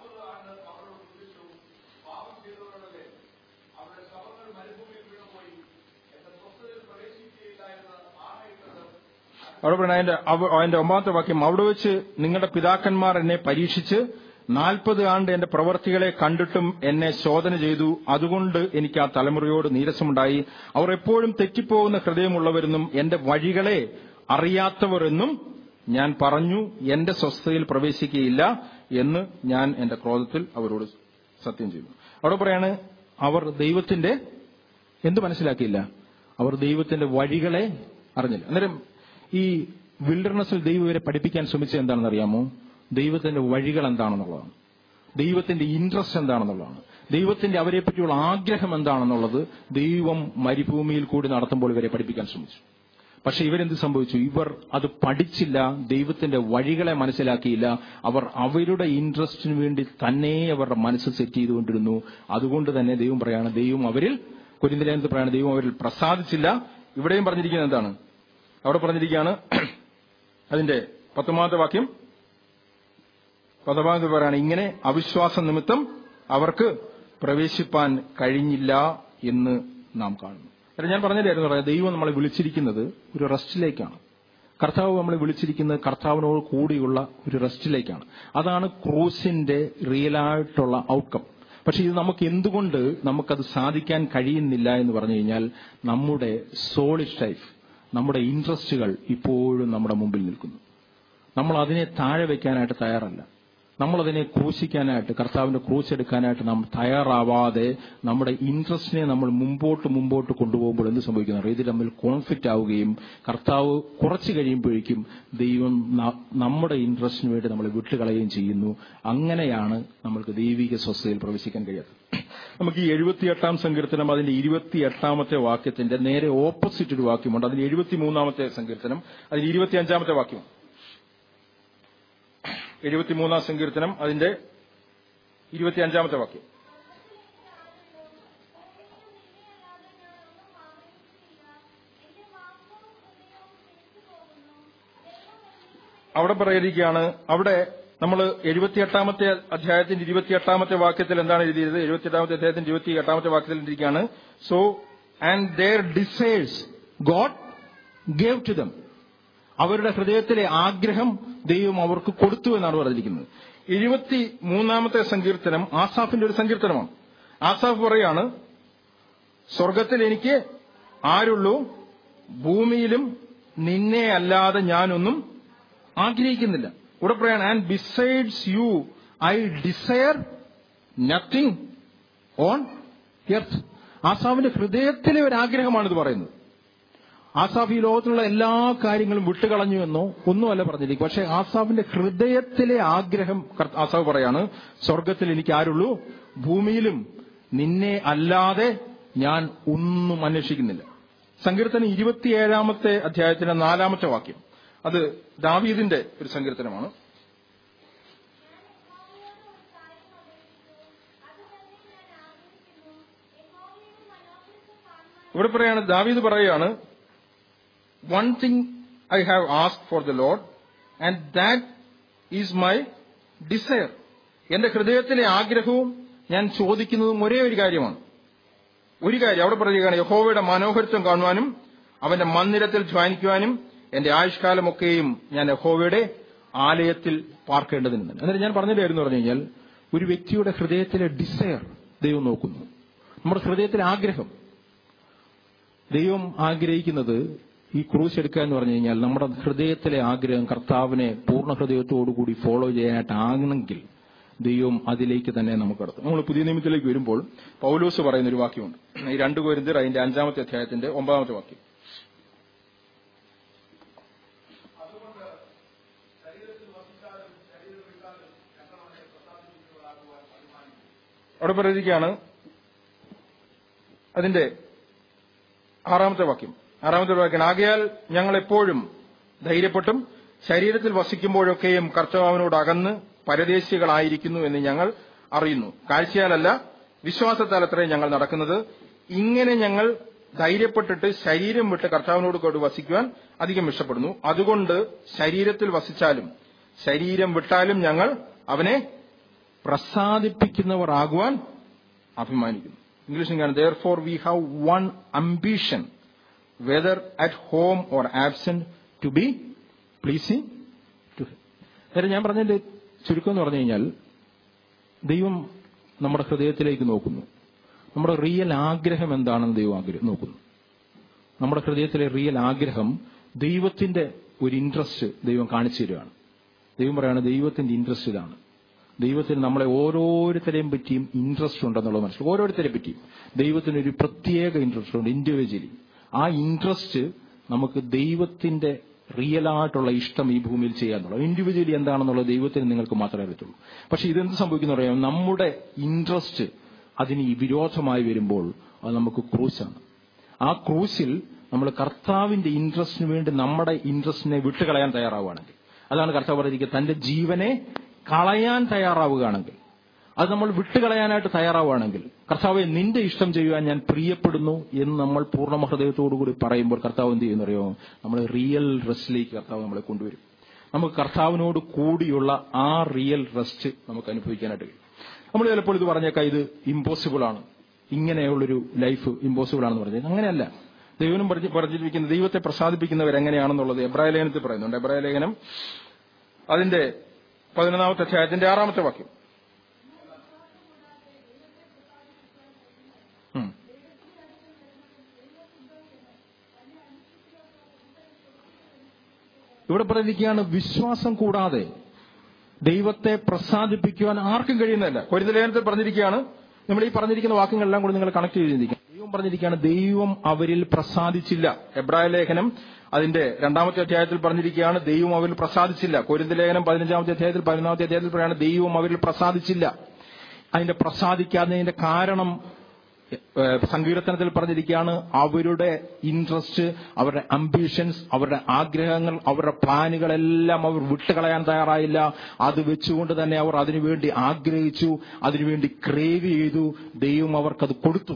അവിടെ പറയുന്നത് അതിന്റെ അവ- അതിന്റെ ഒമ്പതാമത്തെ വാക്യം അവിടെ വെച്ച് നിങ്ങളുടെ പിതാക്കന്മാർ എന്നെ പരീക്ഷിച്ച് നാൽപ്പത് ആണ്ട് എന്റെ പ്രവർത്തികളെ കണ്ടിട്ടും എന്നെ ശോധന ചെയ്തു അതുകൊണ്ട് എനിക്ക് ആ തലമുറയോട് നീരസമുണ്ടായി അവർ എപ്പോഴും തെറ്റിപ്പോകുന്ന ഹൃദയമുള്ളവരെന്നും എന്റെ വഴികളെ അറിയാത്തവരെന്നും ഞാൻ പറഞ്ഞു എന്റെ സ്വസ്ഥതയിൽ പ്രവേശിക്കുകയില്ല എന്ന് ഞാൻ എന്റെ ക്രോധത്തിൽ അവരോട് സത്യം ചെയ്തു അവിടെ പറയാണ് അവർ ദൈവത്തിന്റെ എന്ത് മനസ്സിലാക്കിയില്ല അവർ ദൈവത്തിന്റെ വഴികളെ അറിഞ്ഞില്ല അന്നേരം ഈ വിൽഡർനെസ്സിൽ ദൈവം ഇവരെ പഠിപ്പിക്കാൻ ശ്രമിച്ചത് എന്താണെന്ന് അറിയാമോ ദൈവത്തിന്റെ വഴികൾ എന്താണെന്നുള്ളതാണ് ദൈവത്തിന്റെ ഇൻട്രസ്റ്റ് എന്താണെന്നുള്ളതാണ് ദൈവത്തിന്റെ അവരെ പറ്റിയുള്ള ആഗ്രഹം എന്താണെന്നുള്ളത് ദൈവം മരുഭൂമിയിൽ കൂടി നടത്തുമ്പോൾ ഇവരെ പഠിപ്പിക്കാൻ ശ്രമിച്ചു പക്ഷെ ഇവരെന്ത് സംഭവിച്ചു ഇവർ അത് പഠിച്ചില്ല ദൈവത്തിന്റെ വഴികളെ മനസ്സിലാക്കിയില്ല അവർ അവരുടെ ഇൻട്രസ്റ്റിന് വേണ്ടി തന്നെ അവരുടെ മനസ്സ് സെറ്റ് ചെയ്തുകൊണ്ടിരുന്നു അതുകൊണ്ട് തന്നെ ദൈവം പറയാണ് ദൈവം അവരിൽ കുരിന്തലേനത്ത് പറയാണ് ദൈവം അവരിൽ പ്രസാദിച്ചില്ല ഇവിടെയും പറഞ്ഞിരിക്കുന്നത് എന്താണ് അവിടെ പറഞ്ഞിരിക്കുകയാണ് അതിന്റെ പത്തൊമ്പതാമത്തെ വാക്യം പദഭാഗത്ത് പറയാണ് ഇങ്ങനെ അവിശ്വാസ നിമിത്തം അവർക്ക് പ്രവേശിപ്പാൻ കഴിഞ്ഞില്ല എന്ന് നാം കാണുന്നു അല്ല ഞാൻ പറഞ്ഞില്ലായിരുന്നു പറയാം ദൈവം നമ്മളെ വിളിച്ചിരിക്കുന്നത് ഒരു റെസ്റ്റിലേക്കാണ് കർത്താവ് നമ്മളെ വിളിച്ചിരിക്കുന്നത് കർത്താവിനോട് കൂടിയുള്ള ഒരു റെസ്റ്റിലേക്കാണ് അതാണ് ക്രൂസിന്റെ റിയലായിട്ടുള്ള ഔട്ട്കം പക്ഷെ ഇത് നമുക്ക് എന്തുകൊണ്ട് നമുക്കത് സാധിക്കാൻ കഴിയുന്നില്ല എന്ന് പറഞ്ഞു കഴിഞ്ഞാൽ നമ്മുടെ സോളിഷ് ലൈഫ് നമ്മുടെ ഇൻട്രസ്റ്റുകൾ ഇപ്പോഴും നമ്മുടെ മുമ്പിൽ നിൽക്കുന്നു നമ്മൾ അതിനെ താഴെ വെക്കാനായിട്ട് തയ്യാറല്ല നമ്മളതിനെ ക്രൂശിക്കാനായിട്ട് കർത്താവിന്റെ ക്രൂശ് എടുക്കാനായിട്ട് നാം തയ്യാറാവാതെ നമ്മുടെ ഇൻട്രസ്റ്റിനെ നമ്മൾ മുമ്പോട്ട് മുമ്പോട്ട് കൊണ്ടുപോകുമ്പോൾ എന്ത് സംഭവിക്കുന്നു ഇത് തമ്മിൽ കോൺഫ്ലിക്റ്റ് ആവുകയും കർത്താവ് കുറച്ച് കഴിയുമ്പോഴേക്കും ദൈവം ന- നമ്മുടെ ഇൻട്രസ്റ്റിന് വേണ്ടി നമ്മളെ വിട്ടുകളയുകയും ചെയ്യുന്നു അങ്ങനെയാണ് നമ്മൾക്ക് ദൈവിക സ്വസ്ഥതയിൽ പ്രവേശിക്കാൻ കഴിയാത്തത് നമുക്ക് ഈ എഴുപത്തിയെട്ടാം സങ്കീർത്തനം അതിന്റെ ഇരുപത്തിയെട്ടാമത്തെ വാക്യത്തിന്റെ നേരെ ഓപ്പോസിറ്റ് ഒരു വാക്യമുണ്ട് അതിൽ എഴുപത്തിമൂന്നാമത്തെ സങ്കീർത്തനം അതിൽ ഇരുപത്തിയഞ്ചാമത്തെ വാക്യം എഴുപത്തിമൂന്നാം സങ്കീർത്തനം അതിന്റെ ഇരുപത്തിയഞ്ചാമത്തെ വാക്യം അവിടെ പറയുകയാണ് അവിടെ നമ്മൾ എഴുപത്തിയെട്ടാമത്തെ അധ്യായത്തിന്റെ ഇരുപത്തിയെട്ടാമത്തെ വാക്യത്തിൽ എന്താണ് എഴുതിയത് എഴുപത്തിയെട്ടാമത്തെ അധ്യായത്തിന്റെ ഇരുപത്തി എട്ടാമത്തെ വാക്യത്തിൽ ഇരിക്കുകയാണ് so and their desires God gave to them അവരുടെ ഹൃദയത്തിലെ ആഗ്രഹം ദൈവം അവർക്ക് കൊടുത്തു എന്നാണ് പറഞ്ഞിരിക്കുന്നത് എഴുപത്തി മൂന്നാമത്തെ സങ്കീർത്തനം ആസാഫിന്റെ ഒരു സങ്കീർത്തനമാണ് ആസാഫ് പറയാണ് സ്വർഗത്തിൽ എനിക്ക് ആരുള്ളൂ ഭൂമിയിലും നിന്നെ അല്ലാതെ ഞാനൊന്നും ആഗ്രഹിക്കുന്നില്ല ഇവിടെ പറയാണ് and besides you I desire nothing on earth ആസാഫിന്റെ ഹൃദയത്തിലെ ഒരു ആഗ്രഹമാണ് ഇത് പറയുന്നത് ആസാഫ് ഈ ലോകത്തിലുള്ള എല്ലാ കാര്യങ്ങളും വിട്ടുകളഞ്ഞു എന്നോ ഒന്നുമല്ല പറഞ്ഞിരിക്കും പക്ഷെ ആസാഫിന്റെ ഹൃദയത്തിലെ ആഗ്രഹം കർത്ത- ആസാഫ് പറയാണ് സ്വർഗത്തിൽ എനിക്ക് ആരുള്ളൂ ഭൂമിയിലും നിന്നെ അല്ലാതെ ഞാൻ ഒന്നും അന്വേഷിക്കുന്നില്ല സങ്കീർത്തനം ഇരുപത്തിയേഴാമത്തെ അധ്യായത്തിന്റെ നാലാമത്തെ വാക്യം അത് ദാവീദിന്റെ ഒരു സങ്കീർത്തനമാണ് ഇവിടെ പറയാണ് ദാവീദ് പറയുകയാണ് one thing I have ask for the Lord and that is my desire എന്റെ ഹൃദയത്തിലെ ആഗ്രഹവും ഞാൻ ചോദിക്കുന്നതും ഒരേ ഒരു കാര്യമാണ് ഒരു കാര്യം അവിടെ പറയുകയാണ് യഹോവയുടെ മനോഹരത്വം കാണുവാനും അവന്റെ മന്ദിരത്തിൽ ധ്യാനിക്കുവാനും എന്റെ ആയുഷ്കാലമൊക്കെയും ഞാൻ യഹോവയുടെ ആലയത്തിൽ പാർക്കേണ്ടതിന് എന്നിട്ട് ഞാൻ പറഞ്ഞില്ലായിരുന്നു പറഞ്ഞു കഴിഞ്ഞാൽ ഒരു വ്യക്തിയുടെ ഹൃദയത്തിലെ ഡിസയർ ദൈവം നോക്കുന്നു നമ്മുടെ ഹൃദയത്തിലെ ആഗ്രഹം ദൈവം ആഗ്രഹിക്കുന്നത് ഈ ക്രൂശ് എടുക്കുക എന്ന് പറഞ്ഞു കഴിഞ്ഞാൽ നമ്മുടെ ഹൃദയത്തിലെ ആഗ്രഹം കർത്താവിനെ പൂർണ്ണ ഹൃദയത്തോടുകൂടി ഫോളോ ചെയ്യാനായിട്ടാണെങ്കിൽ ദൈവം അതിലേക്ക് തന്നെ നമുക്ക് കടത്തും നമ്മൾ പുതിയ നിയമത്തിലേക്ക് വരുമ്പോൾ പൗലോസ് പറയുന്ന ഒരു വാക്യമുണ്ട് ഈ രണ്ട് കോരിന്തർ അതിന്റെ അഞ്ചാമത്തെ അധ്യായത്തിന്റെ ഒമ്പതാമത്തെ വാക്യം അവിടെ പറയുകയാണ് അതിന്റെ ആറാമത്തെ വാക്യം ആറാമത്തെ വാക്യം ആകയാൽ ഞങ്ങൾ എപ്പോഴും ധൈര്യപ്പെട്ടും ശരീരത്തിൽ വസിക്കുമ്പോഴൊക്കെയും കർത്തവാവിനോട് അകന്ന് പരദേശികളായിരിക്കുന്നു എന്ന് ഞങ്ങൾ അറിയുന്നു കാഴ്ചയാലല്ല വിശ്വാസത്താൽ അത്രേ ഞങ്ങൾ നടക്കുന്നത് ഇങ്ങനെ ഞങ്ങൾ ധൈര്യപ്പെട്ടിട്ട് ശരീരം വിട്ട് കർത്താവിനോട് കൂടി വസിക്കുവാൻ അധികം ഇഷ്ടപ്പെടുന്നു അതുകൊണ്ട് ശരീരത്തിൽ വസിച്ചാലും ശരീരം വിട്ടാലും ഞങ്ങൾ അവനെ പ്രസാദിപ്പിക്കുന്നവർ ആകുവാൻ അഭിമാനിക്കുന്നു ഇംഗ്ലീഷിൽ കാണും therefore we have one ambition whether at home or absent to be pleasing to നേരെ ഞാൻ പറഞ്ഞതിന്റെ ചുരുക്കം എന്ന് പറഞ്ഞു കഴിഞ്ഞാൽ ദൈവം നമ്മുടെ ഹൃദയത്തിലേക്ക് നോക്കുന്നു നമ്മുടെ റിയൽ ആഗ്രഹം എന്താണെന്ന് ദൈവം ആഗ്രഹം നോക്കുന്നു നമ്മുടെ ഹൃദയത്തിലെ റിയൽ ആഗ്രഹം ദൈവത്തിന്റെ ഒരു ഇൻട്രസ്റ്റ് ദൈവം കാണിച്ചു തരികയാണ് ദൈവം പറയാണ് ദൈവത്തിന്റെ ഇൻട്രസ്റ്റ് ഇതാണ് ദൈവത്തിന് നമ്മളെ ഓരോരുത്തരെയും പറ്റിയും ഇൻട്രസ്റ്റ് ഉണ്ടെന്നുള്ളത് മനസ്സിലാക്കും ഓരോരുത്തരെ പറ്റിയും ദൈവത്തിന് ഒരു പ്രത്യേക ഇൻട്രസ്റ്റ് ഉണ്ട് ഇൻഡിവിജ്വലി ആ ഇൻട്രസ്റ്റ് നമുക്ക് ദൈവത്തിന്റെ റിയലായിട്ടുള്ള ഇഷ്ടം ഈ ഭൂമിയിൽ ചെയ്യാന്നുള്ളത് ഇൻഡിവിജ്വലി എന്താണെന്നുള്ളത് ദൈവത്തിന് നിങ്ങൾക്ക് മാത്രമേ അറിയത്തുള്ളൂ പക്ഷെ ഇതെന്ത് സംഭവിക്കുന്ന പറയാം നമ്മുടെ ഇൻട്രസ്റ്റ് അതിന് ഈ വിരോധമായി വരുമ്പോൾ അത് നമുക്ക് ക്രൂശാണ് ആ ക്രൂശിൽ നമ്മൾ കർത്താവിന്റെ ഇൻട്രസ്റ്റിന് വേണ്ടി നമ്മുടെ ഇൻട്രസ്റ്റിനെ വിട്ടുകളയാൻ തയ്യാറാവുകയാണെങ്കിൽ അതാണ് കർത്താവ് പറഞ്ഞിരിക്കുന്നത് തന്റെ ജീവനെ കളയാൻ തയ്യാറാവുകയാണെങ്കിൽ അത് നമ്മൾ വിട്ടുകളയാനായിട്ട് തയ്യാറാവുകയാണെങ്കിൽ കർത്താവെ നിന്റെ ഇഷ്ടം ചെയ്യുവാൻ ഞാൻ പ്രിയപ്പെടുന്നു എന്ന് നമ്മൾ പൂർണ്ണ ഹൃദയത്തോടുകൂടി പറയുമ്പോൾ കർത്താവ് എന്ത് ചെയ്യുന്നറിയോ നമ്മൾ റിയൽ റെസ്റ്റിലേക്ക് കർത്താവ് നമ്മളെ കൊണ്ടുവരും നമുക്ക് കർത്താവിനോട് കൂടിയുള്ള ആ റിയൽ റെസ്റ്റ് നമുക്ക് അനുഭവിക്കാനായിട്ട് കഴിയും നമ്മൾ ചിലപ്പോൾ ഇത് പറഞ്ഞേക്കാം ഇത് ഇമ്പോസിബിൾ ആണ് ഇങ്ങനെയുള്ളൊരു ലൈഫ് ഇമ്പോസിബിൾ ആണെന്ന് പറഞ്ഞത് അങ്ങനെയല്ല ദൈവനും പറഞ്ഞ് പറഞ്ഞിരിക്കുന്ന ദൈവത്തെ പ്രസാദിപ്പിക്കുന്നവർ എങ്ങനെയാണെന്നുള്ളത് എബ്രായ ലേഖനത്തിൽ പറയുന്നുണ്ട് എബ്രായ ലേഖനം അതിന്റെ പതിനൊന്നാമത്തെ അധ്യായത്തിന്റെ ആറാമത്തെ വാക്യം ഉം. ഇവിടെ പറഞ്ഞിരിക്കുകയാണ് വിശ്വാസം കൂടാതെ ദൈവത്തെ പ്രസാദിപ്പിക്കുവാൻ ആർക്കും കഴിയുന്നതല്ല കൊരിന്ത ലേഖനത്തിൽ പറഞ്ഞിരിക്കുകയാണ് നമ്മൾ ഈ പറഞ്ഞിരിക്കുന്ന വാക്കുകളെല്ലാം കൂടി നിങ്ങൾ കണക്ട് ചെയ്തിരിക്കുക ദൈവം പറഞ്ഞിരിക്കുകയാണ് ദൈവം അവരിൽ പ്രസാദിച്ചില്ല എബ്രായ ലേഖനം അതിന്റെ രണ്ടാമത്തെ അധ്യായത്തിൽ പറഞ്ഞിരിക്കുകയാണ് ദൈവം അവരിൽ പ്രസാദിച്ചില്ല കൊരിന്ത ലേഖനം പതിനഞ്ചാമത്തെ അധ്യായത്തിൽ പതിനൊന്നാമത്തെ അധ്യായത്തിൽ പറയാണ് ദൈവം അവരിൽ പ്രസാദിച്ചില്ല അതിന്റെ പ്രസാദിക്കാത്തതിന്റെ കാരണം ഏഹ്, സങ്കീർത്തനത്തിൽ പറഞ്ഞിരിക്കുകയാണ് അവരുടെ ഇൻട്രസ്റ്റ് അവരുടെ അംബിഷൻസ് അവരുടെ ആഗ്രഹങ്ങൾ അവരുടെ പ്ലാനുകളെല്ലാം അവർ വിട്ടുകളയാൻ തയ്യാറായില്ല അത് വെച്ചുകൊണ്ട് തന്നെ അവർ അതിനുവേണ്ടി ആഗ്രഹിച്ചു അതിനുവേണ്ടി ക്രേവ് ചെയ്തു ദൈവം അവർക്കത് കൊടുത്തു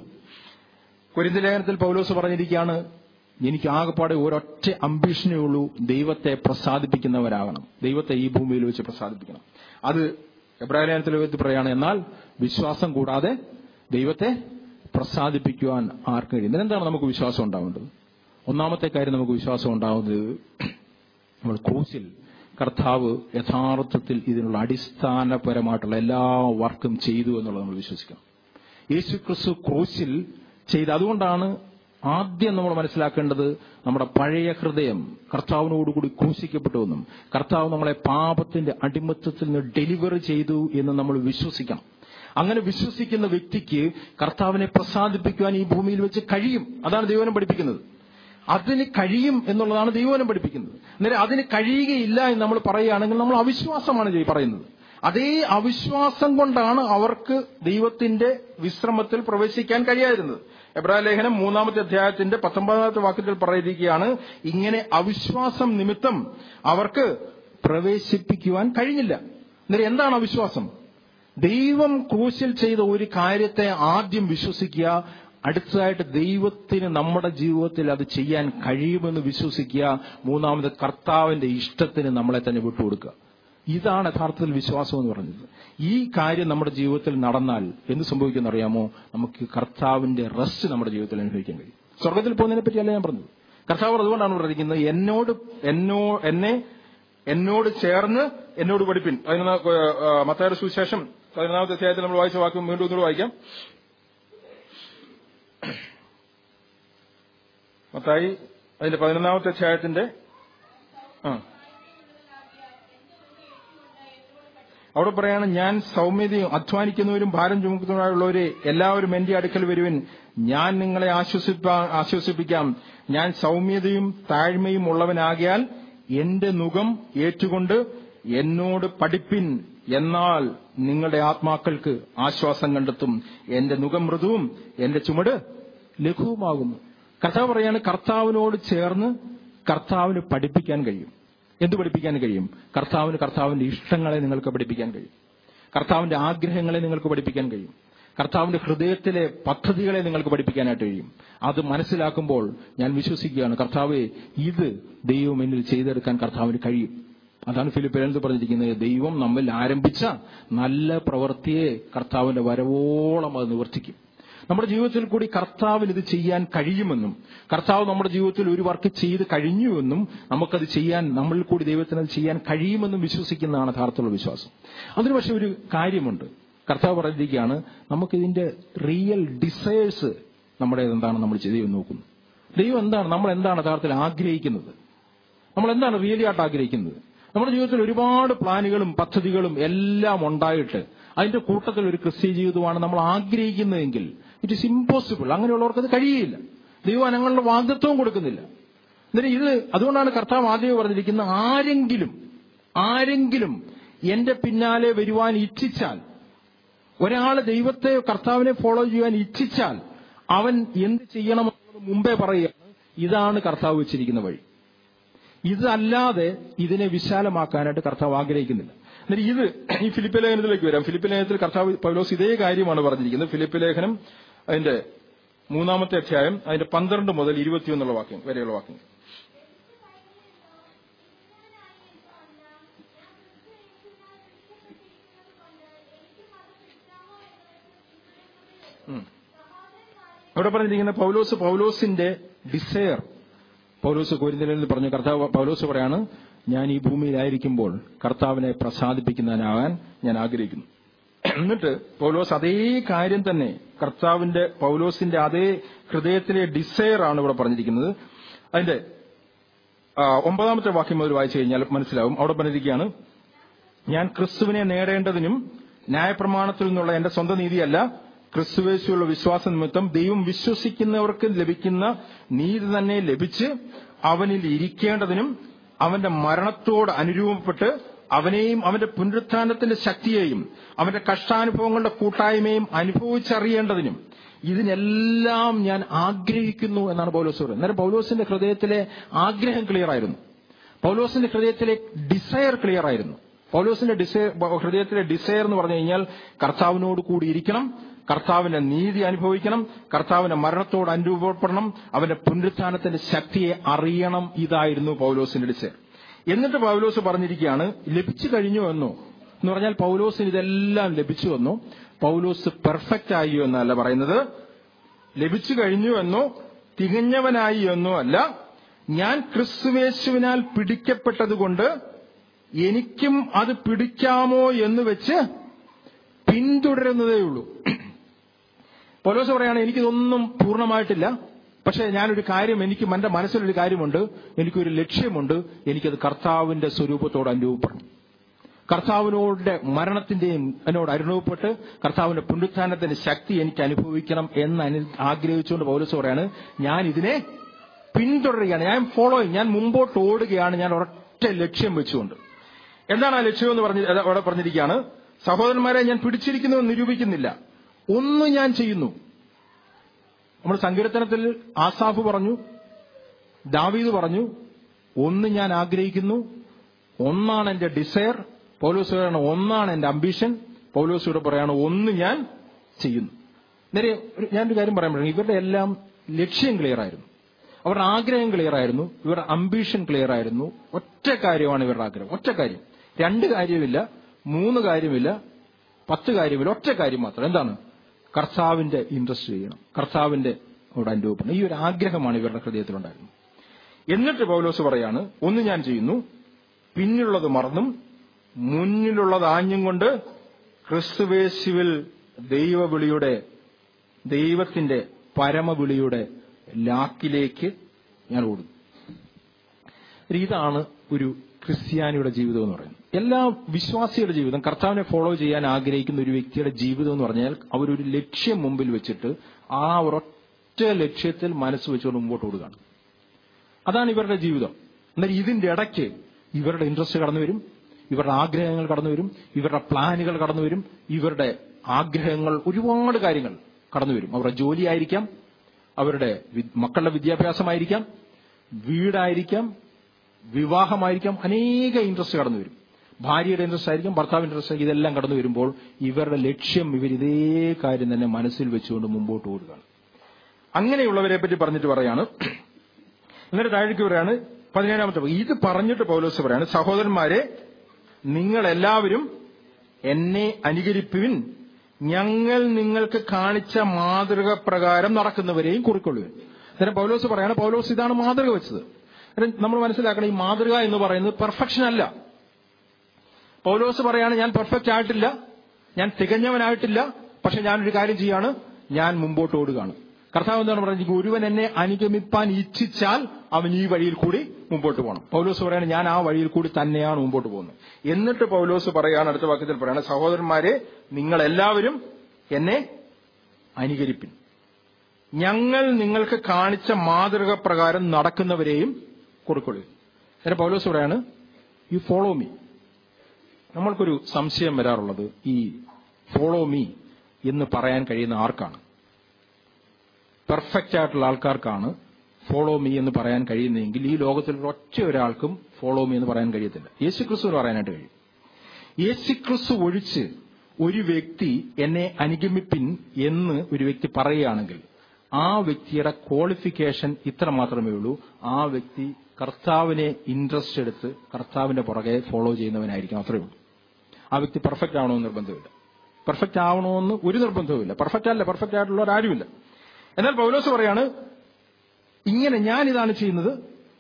കുരിന്ത ലേഖനത്തിൽ പൗലോസ് പറഞ്ഞിരിക്കുകയാണ് എനിക്ക് ആകെപ്പാടെ ഒരൊറ്റ അംബിഷനേ ഉള്ളൂ ദൈവത്തെ പ്രസാദിപ്പിക്കുന്നവരാകണം ദൈവത്തെ ഈ ഭൂമിയിൽ വെച്ച് പ്രസാദിപ്പിക്കണം അത് എബ്രാഹിം ലേഖനത്തിൽ വെച്ച് പറയാണ് എന്നാൽ വിശ്വാസം കൂടാതെ ദൈവത്തെ പ്രസാദിപ്പിക്കുവാൻ ആർക്കും കഴിയും എന്താണ് നമുക്ക് വിശ്വാസം ഉണ്ടാവേണ്ടത് ഒന്നാമത്തെ കാര്യം നമുക്ക് വിശ്വാസം ഉണ്ടാവുന്നത് നമ്മൾ ക്രൂസിൽ കർത്താവ് യഥാർത്ഥത്തിൽ ഇതിനുള്ള അടിസ്ഥാനപരമായിട്ടുള്ള എല്ലാ വർക്കും ചെയ്തു എന്നുള്ളത് നമ്മൾ വിശ്വസിക്കണം യേശു ക്രിസ്തു ക്രൂശിൽ ചെയ്ത് അതുകൊണ്ടാണ് ആദ്യം നമ്മൾ മനസ്സിലാക്കേണ്ടത് നമ്മുടെ പഴയ ഹൃദയം കർത്താവിനോടുകൂടി ക്രൂശിക്കപ്പെട്ടുവെന്നും കർത്താവ് നമ്മളെ പാപത്തിന്റെ അടിമത്തത്തിൽ നിന്ന് ഡെലിവറി ചെയ്തു എന്ന് നമ്മൾ വിശ്വസിക്കണം അങ്ങനെ വിശ്വസിക്കുന്ന വ്യക്തിക്ക് കർത്താവിനെ പ്രസാദിപ്പിക്കുവാൻ ഈ ഭൂമിയിൽ വെച്ച് കഴിയും അതാണ് ദൈവനം പഠിപ്പിക്കുന്നത് അതിന് കഴിയും എന്നുള്ളതാണ് ദൈവനം പഠിപ്പിക്കുന്നത് അന്നേരം അതിന് കഴിയുകയില്ല എന്ന് നമ്മൾ പറയുകയാണെങ്കിൽ നമ്മൾ അവിശ്വാസമാണ് ചെയ്- പറയുന്നത് അതേ അവിശ്വാസം കൊണ്ടാണ് അവർക്ക് ദൈവത്തിന്റെ വിശ്രമത്തിൽ പ്രവേശിക്കാൻ കഴിയാതിരുന്നത് എബ്രാഹിം ലേഖനം മൂന്നാമത്തെ അധ്യായത്തിന്റെ പത്തൊമ്പതാമത്തെ വാക്യത്തിൽ പറഞ്ഞിരിക്കുകയാണ് ഇങ്ങനെ അവിശ്വാസം നിമിത്തം അവർക്ക് പ്രവേശിപ്പിക്കുവാൻ കഴിഞ്ഞില്ല അന്നേരം എന്താണ് അവിശ്വാസം ദൈവം ക്രൂശിൽ ചെയ്ത ഒരു കാര്യത്തെ ആദ്യം വിശ്വസിക്കുക അടുത്തതായിട്ട് ദൈവത്തിന് നമ്മുടെ ജീവിതത്തിൽ അത് ചെയ്യാൻ കഴിയുമെന്ന് വിശ്വസിക്കുക മൂന്നാമത് കർത്താവിന്റെ ഇഷ്ടത്തിന് നമ്മളെ തന്നെ വിട്ടുകൊടുക്കുക ഇതാണ് യഥാർത്ഥത്തിൽ വിശ്വാസം എന്ന് പറഞ്ഞത് ഈ കാര്യം നമ്മുടെ ജീവിതത്തിൽ നടന്നാൽ എന്ത് സംഭവിക്കുമെന്ന് അറിയാമോ നമുക്ക് കർത്താവിന്റെ റെസ്റ്റ് നമ്മുടെ ജീവിതത്തിൽ അനുഭവിക്കാൻ കഴിയും സ്വർഗത്തിൽ പോകുന്നതിനെ പറ്റിയല്ല ഞാൻ പറഞ്ഞത് കർത്താവ് അതുകൊണ്ടാണ് പറഞ്ഞിരിക്കുന്നത് എന്നോട് എന്നോ എന്നെ എന്നോട് ചേർന്ന് എന്നോട് പഠിപ്പിൻ പതിനൊന്നാം മത്തായുടെ സുവിശേഷം പതിനൊന്നാമത്തെ അധ്യായത്തിൽ നമ്മൾ വായിച്ച വാക്യം വീണ്ടും ഒന്നുകൂടെ വായിക്കാം മത്തായി അതിന്റെ പതിനൊന്നാമത്തെ അധ്യായത്തിന്റെ ആ അവിടെ പറയാണ് ഞാൻ സൗമ്യതയും അധ്വാനിക്കുന്നവരും ഭാരം ചുമക്കുന്നവരുള്ളവരെ എല്ലാവരും എന്റെ അടുക്കൽ വരുവിൻ ഞാൻ നിങ്ങളെ ആശ്വസിപ്പാ ആശ്വസിപ്പിക്കാം ഞാൻ സൗമ്യതയും താഴ്മയും ഉള്ളവനാകിയാൽ എന്റെ മുഖം ഏറ്റുകൊണ്ട് എന്നോട് പഠിപ്പിൻ എന്നാൽ നിങ്ങളുടെ ആത്മാക്കൾക്ക് ആശ്വാസം കണ്ടെത്തും എന്റെ മുഖം മൃദുവും എന്റെ ചുമട് ലഘുവുമാകുന്നു കർത്താവ് പറയാണ് കർത്താവിനോട് ചേർന്ന് കർത്താവിന് പഠിപ്പിക്കാൻ കഴിയും എന്ത് പഠിപ്പിക്കാൻ കഴിയും കർത്താവിന് കർത്താവിന്റെ ഇഷ്ടങ്ങളെ നിങ്ങൾക്ക് പഠിപ്പിക്കാൻ കഴിയും കർത്താവിന്റെ ആഗ്രഹങ്ങളെ നിങ്ങൾക്ക് പഠിപ്പിക്കാൻ കഴിയും കർത്താവിന്റെ ഹൃദയത്തിലെ പദ്ധതികളെ നിങ്ങൾക്ക് പഠിപ്പിക്കാനായിട്ട് കഴിയും അത് മനസ്സിലാക്കുമ്പോൾ ഞാൻ വിശ്വസിക്കുകയാണ് കർത്താവെ ഇത് ദൈവം എന്നിൽ ചെയ്തെടുക്കാൻ കർത്താവിന് കഴിയും അതാണ് ഫിലിപ്പിനത് പറഞ്ഞിരിക്കുന്നത് ദൈവം നമ്മിൽ ആരംഭിച്ച നല്ല പ്രവൃത്തിയെ കർത്താവിന്റെ വരവോളം അത് നിവർത്തിക്കും നമ്മുടെ ജീവിതത്തിൽ കൂടി കർത്താവിന് ഇത് ചെയ്യാൻ കഴിയുമെന്നും കർത്താവ് നമ്മുടെ ജീവിതത്തിൽ ഒരു വർക്ക് ചെയ്ത് കഴിഞ്ഞുവെന്നും നമുക്കത് ചെയ്യാൻ നമ്മളിൽ കൂടി ദൈവത്തിന് അത് ചെയ്യാൻ കഴിയുമെന്നും വിശ്വസിക്കുന്നതാണ് യഥാർത്ഥമുള്ള വിശ്വാസം അതിന് പക്ഷെ ഒരു കാര്യമുണ്ട് കർത്താവ് പറഞ്ഞിരിക്കുകയാണ് നമുക്കിതിന്റെ റിയൽ ഡിസയേഴ്സ് നമ്മുടെ എന്താണ് നമ്മൾ ചെയ്ത് നോക്കുന്നു ദൈവം എന്താണ് നമ്മൾ എന്താണ് യഥാർത്ഥത്തിൽ ആഗ്രഹിക്കുന്നത് നമ്മൾ എന്താണ് റിയലി ആയിട്ട് ആഗ്രഹിക്കുന്നത് നമ്മുടെ ജീവിതത്തിൽ ഒരുപാട് പ്ലാനുകളും പദ്ധതികളും എല്ലാം ഉണ്ടായിട്ട് അതിന്റെ കൂട്ടത്തിൽ ഒരു ക്രിസ്ത്യ ജീവിതമാണ് നമ്മൾ ആഗ്രഹിക്കുന്നതെങ്കിൽ ഇറ്റ് ഇസ് ഇമ്പോസിബിൾ അങ്ങനെയുള്ളവർക്ക് അത് കഴിയില്ല ദൈവം അനങ്ങളുടെ വാഗ്ദത്വവും കൊടുക്കുന്നില്ല എന്നിട്ട് ഇത് അതുകൊണ്ടാണ് കർത്താവ് ആദ്യമേ പറഞ്ഞിരിക്കുന്നത് ആരെങ്കിലും ആരെങ്കിലും എന്റെ പിന്നാലെ വരുവാൻ ഇച്ഛിച്ചാൽ ഒരാൾ ദൈവത്തെ കർത്താവിനെ ഫോളോ ചെയ്യാൻ ഇച്ഛിച്ചാൽ അവൻ എന്ത് ചെയ്യണമെന്നത് മുമ്പേ പറയുകയാണ് ഇതാണ് കർത്താവ് വെച്ചിരിക്കുന്ന വഴി ഇതല്ലാതെ ഇതിനെ വിശാലമാക്കാനായിട്ട് കർത്താവ് ആഗ്രഹിക്കുന്നില്ല എന്നിട്ട് ഇത് ഈ ഫിലിപ്പ് ലേഖനത്തിലേക്ക് വരാം ഫിലിപ്പ് ലേഖനത്തിൽ കർത്താവ് പൗലോസ് ഇതേ കാര്യമാണ് പറഞ്ഞിരിക്കുന്നത് ഫിലിപ്പ് ലേഖനം അതിന്റെ മൂന്നാമത്തെ അധ്യായം അതിന്റെ പന്ത്രണ്ട് മുതൽ ഇരുപത്തിയൊന്നുള്ള വാക്യം വരെയുള്ള വാക്യം ഉം. അവിടെ പറഞ്ഞിരിക്കുന്ന പൗലോസ് പൗലോസിന്റെ ഡിസയർ പൗലോസ് കോരിന്തലിൽ പറഞ്ഞു കർത്താവ് പൗലോസ് പറയാണ് ഞാൻ ഈ ഭൂമിയിലായിരിക്കുമ്പോൾ കർത്താവിനെ പ്രസാദിപ്പിക്കുന്നതിനാകാൻ ഞാൻ ആഗ്രഹിക്കുന്നു എന്നിട്ട് പൗലോസ് അതേ കാര്യം തന്നെ കർത്താവിന്റെ പൗലോസിന്റെ അതേ ഹൃദയത്തിലെ ഡിസയർ ആണ് ഇവിടെ പറഞ്ഞിരിക്കുന്നത് അതിന്റെ ആ, ഒമ്പതാമത്തെ വാക്യം മുതൽ വായിച്ചു കഴിഞ്ഞാൽ മനസ്സിലാവും അവിടെ പറഞ്ഞിരിക്കുകയാണ് ഞാൻ ക്രിസ്തുവിനെ നേടേണ്ടതിനും ന്യായപ്രമാണത്തിൽ നിന്നുള്ള എന്റെ സ്വന്തം നീതിയല്ല ക്രിസ്തുവേശുള്ള വിശ്വാസ നിമിത്തം ദൈവം വിശ്വസിക്കുന്നവർക്ക് ലഭിക്കുന്ന നീതി തന്നെ ലഭിച്ച് അവനിൽ ഇരിക്കേണ്ടതിനും അവന്റെ മരണത്തോട് അനുരൂപപ്പെട്ട് അവനെയും അവന്റെ പുനരുത്ഥാനത്തിന്റെ ശക്തിയെയും അവന്റെ കഷ്ടാനുഭവങ്ങളുടെ കൂട്ടായ്മയും അനുഭവിച്ചറിയേണ്ടതിനും ഇതിനെല്ലാം ഞാൻ ആഗ്രഹിക്കുന്നു എന്നാണ് പൗലോസ് പറയുന്നത് അന്നേരം പൗലോസിന്റെ ഹൃദയത്തിലെ ആഗ്രഹം ക്ലിയർ ആയിരുന്നു പൗലോസിന്റെ ഹൃദയത്തിലെ ഡിസയർ ക്ലിയർ ആയിരുന്നു പൗലോസിന്റെ ഡിസയർ ഹൃദയത്തിലെ ഡിസയർ എന്ന് പറഞ്ഞു കഴിഞ്ഞാൽ കർത്താവിനോട് കൂടി ഇരിക്കണം കർത്താവിന്റെ നീതി അനുഭവിക്കണം കർത്താവിന്റെ മരണത്തോട് അനുരൂപപ്പെടണം അവന്റെ പുനരുത്ഥാനത്തിന്റെ ശക്തിയെ അറിയണം ഇതായിരുന്നു പൗലോസിന്റെ ഡിസയർ എന്നിട്ട് പൗലോസ് പറഞ്ഞിരിക്കുകയാണ് ലഭിച്ചു കഴിഞ്ഞു എന്നോ എന്ന് പറഞ്ഞാൽ പൗലോസിന് ഇതെല്ലാം ലഭിച്ചു എന്നോ പൗലോസ് പെർഫെക്റ്റ് ആയി എന്നല്ല പറയുന്നത് ലഭിച്ചു കഴിഞ്ഞു എന്നോ തികഞ്ഞവനായി എന്നോ അല്ല ഞാൻ ക്രിസ്തുവേശുവിനാൽ പിടിക്കപ്പെട്ടതുകൊണ്ട് എനിക്കും അത് പിടിക്കാമോ എന്ന് വെച്ച് പിന്തുടരുന്നതേയുള്ളൂ പൗലോസ് പറയാണ് എനിക്കിതൊന്നും പൂർണ്ണമായിട്ടില്ല പക്ഷെ ഞാനൊരു കാര്യം എനിക്ക് എന്റെ മനസ്സിലൊരു കാര്യമുണ്ട് എനിക്കൊരു ലക്ഷ്യമുണ്ട് എനിക്കത് കർത്താവിന്റെ സ്വരൂപത്തോട് അനുഭവപ്പെടണം കർത്താവിനോട് മരണത്തിന്റെയും എന്നോട് അനുഭവപ്പെട്ട് കർത്താവിന്റെ പുനരുത്ഥാനത്തിന്റെ ശക്തി എനിക്ക് അനുഭവിക്കണം എന്ന് അനു ആഗ്രഹിച്ചുകൊണ്ട് പൗലോസ് പറയാണ് ഞാൻ ഇതിനെ പിന്തുടരുകയാണ് ഞാൻ ഫോളോയിങ് ഞാൻ മുമ്പോട്ട് ഓടുകയാണ് ഞാൻ ഒരൊറ്റ ലക്ഷ്യം വെച്ചുകൊണ്ട് എന്താണ് ആ ലക്ഷ്യം എന്ന് പറഞ്ഞ് അത് അവിടെ പറഞ്ഞിരിക്കുകയാണ് സഹോദരന്മാരെ ഞാൻ പിടിച്ചിരിക്കുന്നു എന്ന് നിരൂപിക്കുന്നില്ല ഒന്ന് ഞാൻ ചെയ്യുന്നു നമ്മൾ സങ്കീർത്തനത്തിൽ ആസാഫ് പറഞ്ഞു ദാവീദ് പറഞ്ഞു ഒന്ന് ഞാൻ ആഗ്രഹിക്കുന്നു ഒന്നാണ് എന്റെ ഡിസയർ പൗലോസ് പറയാണ് ഒന്നാണ് എന്റെ അംബിഷൻ പൗലോസിലൂടെ പറയാണ് ഒന്ന് ഞാൻ ചെയ്യുന്നു നേരെ ഒരു- ഞാനൊരു കാര്യം പറയാൻ പറ്റും ഇവരുടെ എല്ലാം ലക്ഷ്യം ക്ലിയർ ആയിരുന്നു അവരുടെ ആഗ്രഹം ക്ലിയർ ആയിരുന്നു ഇവരുടെ അംബിഷൻ ക്ലിയർ ആയിരുന്നു ഒറ്റ കാര്യമാണ് ഇവരുടെ ആഗ്രഹം ഒറ്റ കാര്യം രണ്ട് കാര്യമില്ല മൂന്ന് കാര്യമില്ല പത്ത് കാര്യമില്ല ഒറ്റ കാര്യം മാത്രം എന്താണ് കർത്താവിന്റെ ഇൻട്രസ്റ്റ് ചെയ്യണം കർത്താവിന്റെ അവിടെ അനുഭവപ്പെടണം ഈ ഒരു ആഗ്രഹമാണ് ഇവരുടെ ഹൃദയത്തിലുണ്ടായിരുന്നത് എന്നിട്ട് പൗലോസ് പറയാണ് ഒന്ന് ഞാൻ ചെയ്യുന്നു പിന്നിലുള്ളത് മറന്നും മുന്നിലുള്ളത് ആഞ്ഞും കൊണ്ട് ക്രിസ്തുവേശുവിൽ ദൈവവിളിയുടെ ദൈവത്തിന്റെ പരമവിളിയുടെ ലാക്കിലേക്ക് ഞാൻ ഓടുന്നു ഇതാണ് ഒരു ക്രിസ്ത്യാനിയുടെ ജീവിതം എന്ന് പറയുന്നത് എല്ലാ വിശ്വാസിയുടെ ജീവിതം കർത്താവിനെ ഫോളോ ചെയ്യാൻ ആഗ്രഹിക്കുന്ന ഒരു വ്യക്തിയുടെ ജീവിതം എന്ന് പറഞ്ഞാൽ അവരൊരു ലക്ഷ്യം മുമ്പിൽ വെച്ചിട്ട് ആ ഒരൊറ്റ ലക്ഷ്യത്തിൽ മനസ്സ് വെച്ചുകൊണ്ട് മുമ്പോട്ട് ഓടുകയാണ് അതാണ് ഇവരുടെ ജീവിതം എന്നാൽ ഇതിന്റെ ഇടയ്ക്ക് ഇവരുടെ ഇൻട്രസ്റ്റ് കടന്നു വരും ഇവരുടെ ആഗ്രഹങ്ങൾ കടന്നു വരും ഇവരുടെ പ്ലാനുകൾ കടന്നു വരും ഇവരുടെ ആഗ്രഹങ്ങൾ ഒരുപാട് കാര്യങ്ങൾ കടന്നു വരും അവരുടെ ജോലിയായിരിക്കാം അവരുടെ വി- മക്കളുടെ വിദ്യാഭ്യാസമായിരിക്കാം വീടായിരിക്കാം വിവാഹമായിരിക്കാം അനേക ഇൻട്രസ്റ്റ് കടന്നു വരും ഭാര്യയുടെ ഇൻട്രസ്റ്റ് ആയിരിക്കും ഭർത്താവിന്റെ ഇൻട്രസ്റ്റ് ആയിരിക്കും ഇതെല്ലാം കടന്നു വരുമ്പോൾ ഇവരുടെ ലക്ഷ്യം ഇവർ ഇതേ കാര്യം തന്നെ മനസ്സിൽ വെച്ചുകൊണ്ട് മുമ്പോട്ട് ഓടുകയാണ് അങ്ങനെയുള്ളവരെ പറ്റി പറഞ്ഞിട്ട് പറയാണ് എന്നിട്ട് താഴേക്ക് പറയാണ് പതിനേഴാമത്തെ വാക്യം. ഇത് പറഞ്ഞിട്ട് പൗലോസ് പറയാണ് സഹോദരന്മാരെ നിങ്ങൾ എല്ലാവരും എന്നെ അനുകരിപ്പുവിൻ ഞങ്ങൾ നിങ്ങൾക്ക് കാണിച്ച മാതൃക പ്രകാരം നടക്കുന്നവരെയും കുറിക്കൊള്ളുവിൻ അന്നേരം പൗലോസ് പറയാണ് പൗലോസ് ഇതാണ് മാതൃക വെച്ചത് അന്നേരം നമ്മൾ മനസ്സിലാക്കണം ഈ മാതൃക എന്ന് പറയുന്നത് പെർഫെക്ഷൻ അല്ല പൗലോസ് പറയാണ് ഞാൻ പെർഫെക്റ്റ് ആയിട്ടില്ല ഞാൻ തികഞ്ഞവനായിട്ടില്ല പക്ഷെ ഞാനൊരു കാര്യം ചെയ്യാണ് ഞാൻ മുമ്പോട്ട് ഓടുകയാണ് കർത്താവ് എന്താണ് പറഞ്ഞത് ഒരുവൻ എന്നെ അനുഗമിപ്പാൻ ഇച്ഛിച്ചാൽ അവൻ ഈ വഴിയിൽ കൂടി മുമ്പോട്ട് പോകണം പൗലോസ് പറയാണ് ഞാൻ ആ വഴിയിൽ കൂടി തന്നെയാണ് മുമ്പോട്ട് പോകുന്നത് എന്നിട്ട് പൗലോസ് പറയാണ് അടുത്ത വാക്യത്തിൽ പറയാണ് സഹോദരന്മാരെ നിങ്ങൾ എല്ലാവരും എന്നെ അനുകരിപ്പിൻ ഞങ്ങൾ നിങ്ങൾക്ക് കാണിച്ച മാതൃക പ്രകാരം നടക്കുന്നവരെയും കുറിക്കൊള്ളു നേരെ പൗലോസ് പറയാണ് യു ഫോളോ മീ നമ്മൾക്കൊരു സംശയം വരാറുള്ളത് ഈ ഫോളോ മീ എന്ന് പറയാൻ കഴിയുന്ന ആർക്കാണ് പെർഫെക്റ്റ് ആയിട്ടുള്ള ആൾക്കാർക്കാണ് ഫോളോ മീ എന്ന് പറയാൻ കഴിയുന്നതെങ്കിൽ ഈ ലോകത്തിൽ ഒറ്റ ഒരാൾക്കും ഫോളോ മീ എന്ന് പറയാൻ കഴിയത്തില്ല യേശു ക്രിസ്തു പറയാനായിട്ട് കഴിയും യേശു ക്രിസ്തു ഒഴിച്ച് ഒരു വ്യക്തി എന്നെ അനുഗമിപ്പിൻ എന്ന് ഒരു വ്യക്തി പറയുകയാണെങ്കിൽ ആ വ്യക്തിയുടെ ക്വാളിഫിക്കേഷൻ ഇത്ര മാത്രമേ ഉള്ളൂ ആ വ്യക്തി കർത്താവിനെ ഇൻട്രസ്റ്റ് എടുത്ത് കർത്താവിന്റെ പുറകെ ഫോളോ ചെയ്യുന്നവനായിരിക്കും അത്രേ ഉള്ളൂ ആ വ്യക്തി പെർഫെക്റ്റ് ആവണമെന്ന് നിർബന്ധമില്ല പെർഫെക്റ്റ് ആവണമെന്ന് ഒരു നിർബന്ധവുമില്ല പെർഫെക്റ്റ് അല്ല പെർഫെക്റ്റ് ആയിട്ടുള്ളവർ ആരുമില്ല എന്നാൽ പൗലോസ് പറയാണ് ഇങ്ങനെ ഞാൻ ഇതാണ് ചെയ്യുന്നത്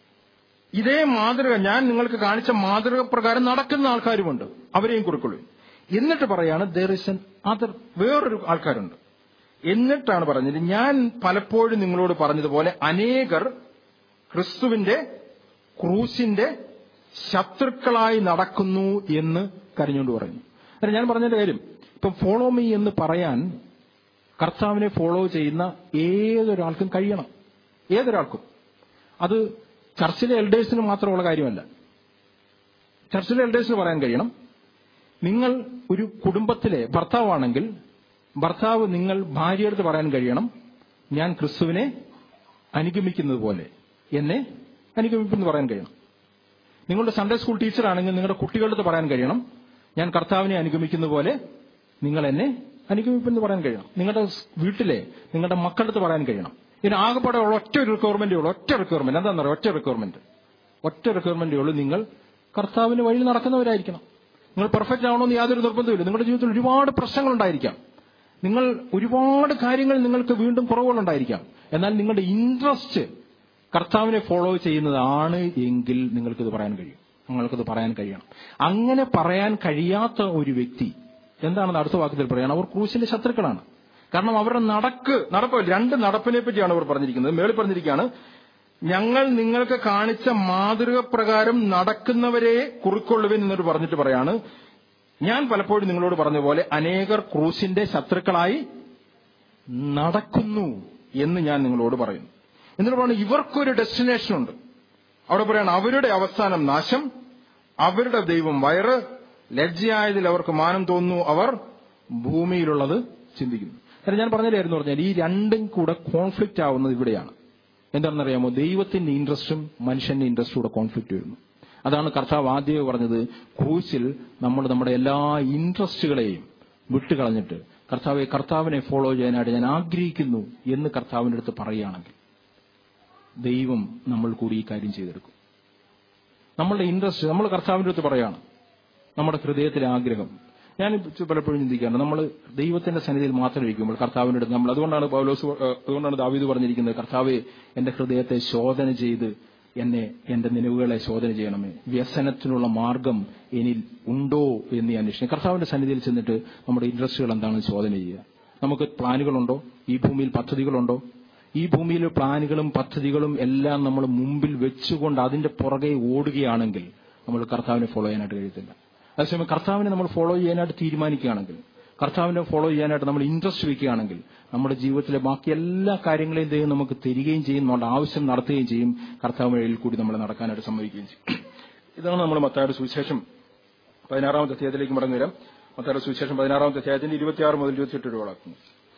ഇതേ മാതൃക ഞാൻ നിങ്ങൾക്ക് കാണിച്ച മാതൃക പ്രകാരം നടക്കുന്ന ആൾക്കാരുമുണ്ട് അവരെയും കുറിക്കൊള്ളു എന്നിട്ട് പറയാണ് ദർ ഇസ് എൻ അതർ വേറൊരു ആൾക്കാരുണ്ട് എന്നിട്ടാണ് പറഞ്ഞത് ഞാൻ പലപ്പോഴും നിങ്ങളോട് പറഞ്ഞതുപോലെ അനേകർ ക്രിസ്തുവിന്റെ ക്രൂസിന്റെ ശത്രുക്കളായി നടക്കുന്നു എന്ന് കരഞ്ഞുകൊണ്ട് പറഞ്ഞു അല്ല ഞാൻ പറഞ്ഞതിന്റെ കാര്യം ഇപ്പം ഫോളോ മീ എന്ന് പറയാൻ കർത്താവിനെ ഫോളോ ചെയ്യുന്ന ഏതൊരാൾക്കും കഴിയണം ഏതൊരാൾക്കും അത് ചർച്ചിലെ എൽഡേഴ്സിന് മാത്രമുള്ള കാര്യമല്ല ചർച്ചിലെ എൽഡേഴ്സിന് പറയാൻ കഴിയണം നിങ്ങൾ ഒരു കുടുംബത്തിലെ ഭർത്താവാണെങ്കിൽ ഭർത്താവ് നിങ്ങൾ ഭാര്യയെടുത്ത് പറയാൻ കഴിയണം ഞാൻ ക്രിസ്തുവിനെ അനുഗമിക്കുന്നത് പോലെ എന്നെ അനുഗമിപ്പെന്ന് പറയാൻ കഴിയണം നിങ്ങളുടെ സൺഡേ സ്കൂൾ ടീച്ചറാണെങ്കിൽ നിങ്ങളുടെ കുട്ടികളുടെ പറയാൻ കഴിയണം ഞാൻ കർത്താവിനെ അനുഗമിക്കുന്ന പോലെ നിങ്ങൾ എന്നെ അനുഗമിപ്പെന്ന് പറയാൻ കഴിയണം നിങ്ങളുടെ വീട്ടിലെ നിങ്ങളുടെ മക്കളുടെ പറയാൻ കഴിയണം ഇതിന് ആകെപ്പാടെ ഉള്ള ഒറ്റ റിക്വയർമെന്റേ ഉള്ളൂ ഒറ്റ റിക്വയർമെന്റ് എന്താണെന്ന് പറയുക ഒറ്റ റിക്വയർമെന്റ് ഒറ്റ റിക്വയർമെന്റേ ഉള്ളൂ നിങ്ങൾ കർത്താവിന് വഴി നടക്കുന്നവരായിരിക്കണം നിങ്ങൾ പെർഫെക്റ്റ് ആവണമെന്ന് യാതൊരു നിർബന്ധമില്ല നിങ്ങളുടെ ജീവിതത്തിൽ ഒരുപാട് പ്രശ്നങ്ങളുണ്ടായിരിക്കാം നിങ്ങൾ ഒരുപാട് കാര്യങ്ങൾ നിങ്ങൾക്ക് വീണ്ടും കുറവുകളുണ്ടായിരിക്കാം എന്നാൽ നിങ്ങളുടെ ഇൻട്രസ്റ്റ് കർത്താവിനെ ഫോളോ ചെയ്യുന്നതാണ് എങ്കിൽ നിങ്ങൾക്കിത് പറയാൻ കഴിയും നിങ്ങൾക്കത് പറയാൻ കഴിയണം അങ്ങനെ പറയാൻ കഴിയാത്ത ഒരു വ്യക്തി എന്താണെന്ന് അടുത്ത വാക്യത്തിൽ പറയണം അവർ ക്രൂശിന്റെ ശത്രുക്കളാണ് കാരണം അവരുടെ നടക്ക് നടപ്പ് രണ്ട് നടപ്പിനെ പറ്റിയാണ് അവർ പറഞ്ഞിരിക്കുന്നത് മേളിൽ പറഞ്ഞിരിക്കുകയാണ് ഞങ്ങൾ നിങ്ങൾക്ക് കാണിച്ച മാതൃക പ്രകാരം നടക്കുന്നവരെ കുറിക്കൊള്ളുവിൻ എന്നിട്ട് പറഞ്ഞിട്ട് പറയാണ് ഞാൻ പലപ്പോഴും നിങ്ങളോട് പറഞ്ഞ പോലെ അനേകർ ക്രൂശിന്റെ ശത്രുക്കളായി നടക്കുന്നു എന്ന് ഞാൻ നിങ്ങളോട് പറയുന്നു എന്നിട്ട് പറഞ്ഞു ഇവർക്കൊരു ഡെസ്റ്റിനേഷൻ ഉണ്ട് അവിടെ പറയാണ് അവരുടെ അവസാനം നാശം അവരുടെ ദൈവം വയറ് ലജ്ജയായതിൽ അവർക്ക് മാനം തോന്നുന്നു അവർ ഭൂമിയിലുള്ളത് ചിന്തിക്കുന്നു കാരണം ഞാൻ പറഞ്ഞില്ലായിരുന്നു പറഞ്ഞാൽ ഈ രണ്ടും കൂടെ കോൺഫ്ലിക്റ്റ് ആവുന്നത് ഇവിടെയാണ് എന്താണെന്നറിയാമോ ദൈവത്തിന്റെ ഇൻട്രസ്റ്റും മനുഷ്യന്റെ ഇൻട്രസ്റ്റും കൂടെ കോൺഫ്ലിക്റ്റ് വരുന്നു അതാണ് കർത്താവ് ആദ്യമേ പറഞ്ഞത് ക്രൂശിൽ നമ്മൾ നമ്മുടെ എല്ലാ ഇൻട്രസ്റ്റുകളെയും വിട്ടുകളഞ്ഞിട്ട് കർത്താവെ കർത്താവിനെ ഫോളോ ചെയ്യാനായിട്ട് ഞാൻ ആഗ്രഹിക്കുന്നു എന്ന് കർത്താവിന്റെ അടുത്ത് പറയുകയാണെങ്കിൽ ദൈവം നമ്മൾ കൂടി ഈ കാര്യം ചെയ്തെടുക്കും നമ്മളുടെ ഇൻട്രസ്റ്റ് നമ്മൾ കർത്താവിന്റെ അടുത്ത് പറയാണ് നമ്മുടെ ഹൃദയത്തിലെ ആഗ്രഹം ഞാൻ പലപ്പോഴും ചിന്തിക്കാറുണ്ട് നമ്മൾ ദൈവത്തിന്റെ സന്നിധിയിൽ മാത്രം ഇരിക്കുമ്പോൾ കർത്താവിന്റെ അടുത്ത് നമ്മൾ അതുകൊണ്ടാണ് പൗലോസ് ഏഹ്, അതുകൊണ്ടാണ് ദാവീദ് പറഞ്ഞിരിക്കുന്നത് കർത്താവെ എന്റെ ഹൃദയത്തെ ശോധന ചെയ്ത് എന്നെ എന്റെ നിലവുകളെ ശോധന ചെയ്യണമേ വ്യസനത്തിനുള്ള മാർഗം എന്നിൽ ഉണ്ടോ എന്ന് ഞാൻ അന്വേഷിക്കും കർത്താവിന്റെ സന്നിധിയിൽ ചെന്നിട്ട് നമ്മുടെ ഇൻട്രസ്റ്റുകൾ എന്താണെന്ന് ശോധന ചെയ്യുക നമുക്ക് പ്ലാനുകളുണ്ടോ ഈ ഭൂമിയിൽ പദ്ധതികളുണ്ടോ ഈ ഭൂമിയിലെ പ്ലാനുകളും പദ്ധതികളും എല്ലാം നമ്മൾ മുമ്പിൽ വെച്ചുകൊണ്ട് അതിന്റെ പുറകെ ഓടുകയാണെങ്കിൽ നമ്മൾ കർത്താവിനെ ഫോളോ ചെയ്യാനായിട്ട് കഴിയത്തില്ല അതേസമയം കർത്താവിനെ നമ്മൾ ഫോളോ ചെയ്യാനായിട്ട് തീരുമാനിക്കുകയാണെങ്കിൽ കർത്താവിനെ ഫോളോ ചെയ്യാനായിട്ട് നമ്മൾ ഇൻട്രസ്റ്റ് വെക്കുകയാണെങ്കിൽ നമ്മുടെ ജീവിതത്തിലെ ബാക്കി എല്ലാ കാര്യങ്ങളെയും ദൈവം നമുക്ക് തരികയും ചെയ്യും നമ്മുടെ ആവശ്യം നടത്തുകയും ചെയ്യും കർത്താവ് വഴിയിൽ കൂടി നമ്മൾ നടക്കാനായിട്ട് സമ്മതിക്കുകയും ചെയ്യും ഇതാണ് നമ്മൾ മത്തായുടെ സുവിശേഷം പതിനാറാമത്തെ അധ്യായത്തിലേക്ക് മടങ്ങി വരാം മത്തായുടെ സുവിശേഷം പതിനാറാമത്തെ അധ്യായത്തിന്റെ ഇരുപത്തിയാറ് മുതൽ ഇരുപത്തിയെട്ട് രൂപകളാക്കുന്നു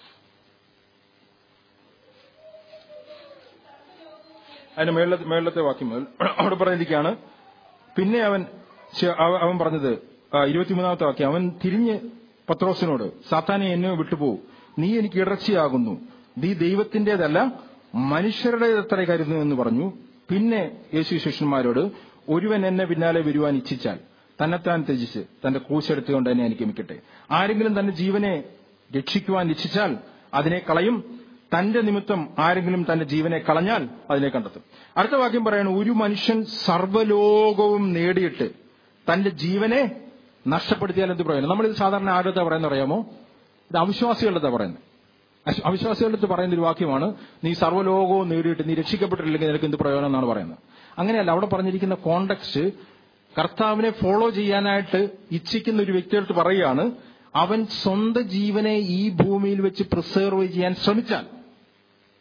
അതിന്റെ മേളത്തെ മേളത്തെ വാക്യം മുതൽ അവിടെ പറഞ്ഞിരിക്കുകയാണ് പിന്നെ അവൻ ചെ- അവ- അവൻ പറഞ്ഞത് ആ, ഇരുപത്തിമൂന്നാമത്തെ വാക്യം അവൻ തിരിഞ്ഞ് പത്രോസിനോട് സാത്താനെ എന്നെ വിട്ടുപോകൂ നീ എനിക്ക് ഇടർച്ചയാകുന്നു നീ ദൈവത്തിന്റേതല്ല മനുഷ്യരുടേതത്ര കരുതുന്നു എന്ന് പറഞ്ഞു പിന്നെ യേശു ശിഷ്യന്മാരോട് ഒരുവൻ എന്നെ പിന്നാലെ വരുവാൻ ഇച്ഛിച്ചാൽ തന്നെത്താൻ ത്യജിച്ച് തന്റെ ക്രൂശെടുത്തുകൊണ്ട് എന്നെ അനുഗമിക്കട്ടെ ആരെങ്കിലും തന്റെ ജീവനെ രക്ഷിക്കുവാൻ ഇച്ഛിച്ചാൽ അതിനെ കളയും തന്റെ നിമിത്തം ആരെങ്കിലും തന്റെ ജീവനെ കളഞ്ഞാൽ അതിനെ കണ്ടെത്തും അടുത്ത വാക്യം പറയാണ് ഒരു മനുഷ്യൻ സർവ്വലോകവും നേടിയിട്ട് തന്റെ ജീവനെ നഷ്ടപ്പെടുത്തിയാൽ എന്ത് പറയുന്നു നമ്മളിത് സാധാരണ ആരുടെ പറയുന്നത് അറിയാമോ ഇത് അവിശ്വാസികളുടെ പറയുന്നത് അശ്- അവിശ്വാസികളുടെ അടുത്ത് പറയുന്ന ഒരു വാക്യമാണ് നീ സർവ്വലോകവും നേടിയിട്ട് നീ രക്ഷിക്കപ്പെട്ടിട്ടില്ലെങ്കിൽ നിനക്ക് എന്ത് പ്രയോജനം എന്നാണ് പറയുന്നത് അങ്ങനെയല്ല അവിടെ പറഞ്ഞിരിക്കുന്ന കോണ്ടക്സ്റ്റ് കർത്താവിനെ ഫോളോ ചെയ്യാനായിട്ട് ഇച്ഛിക്കുന്ന ഒരു വ്യക്തിയെടുത്ത് പറയുകയാണ് അവൻ സ്വന്തം ജീവനെ ഈ ഭൂമിയിൽ വെച്ച് പ്രിസർവ് ചെയ്യാൻ ശ്രമിച്ചാൽ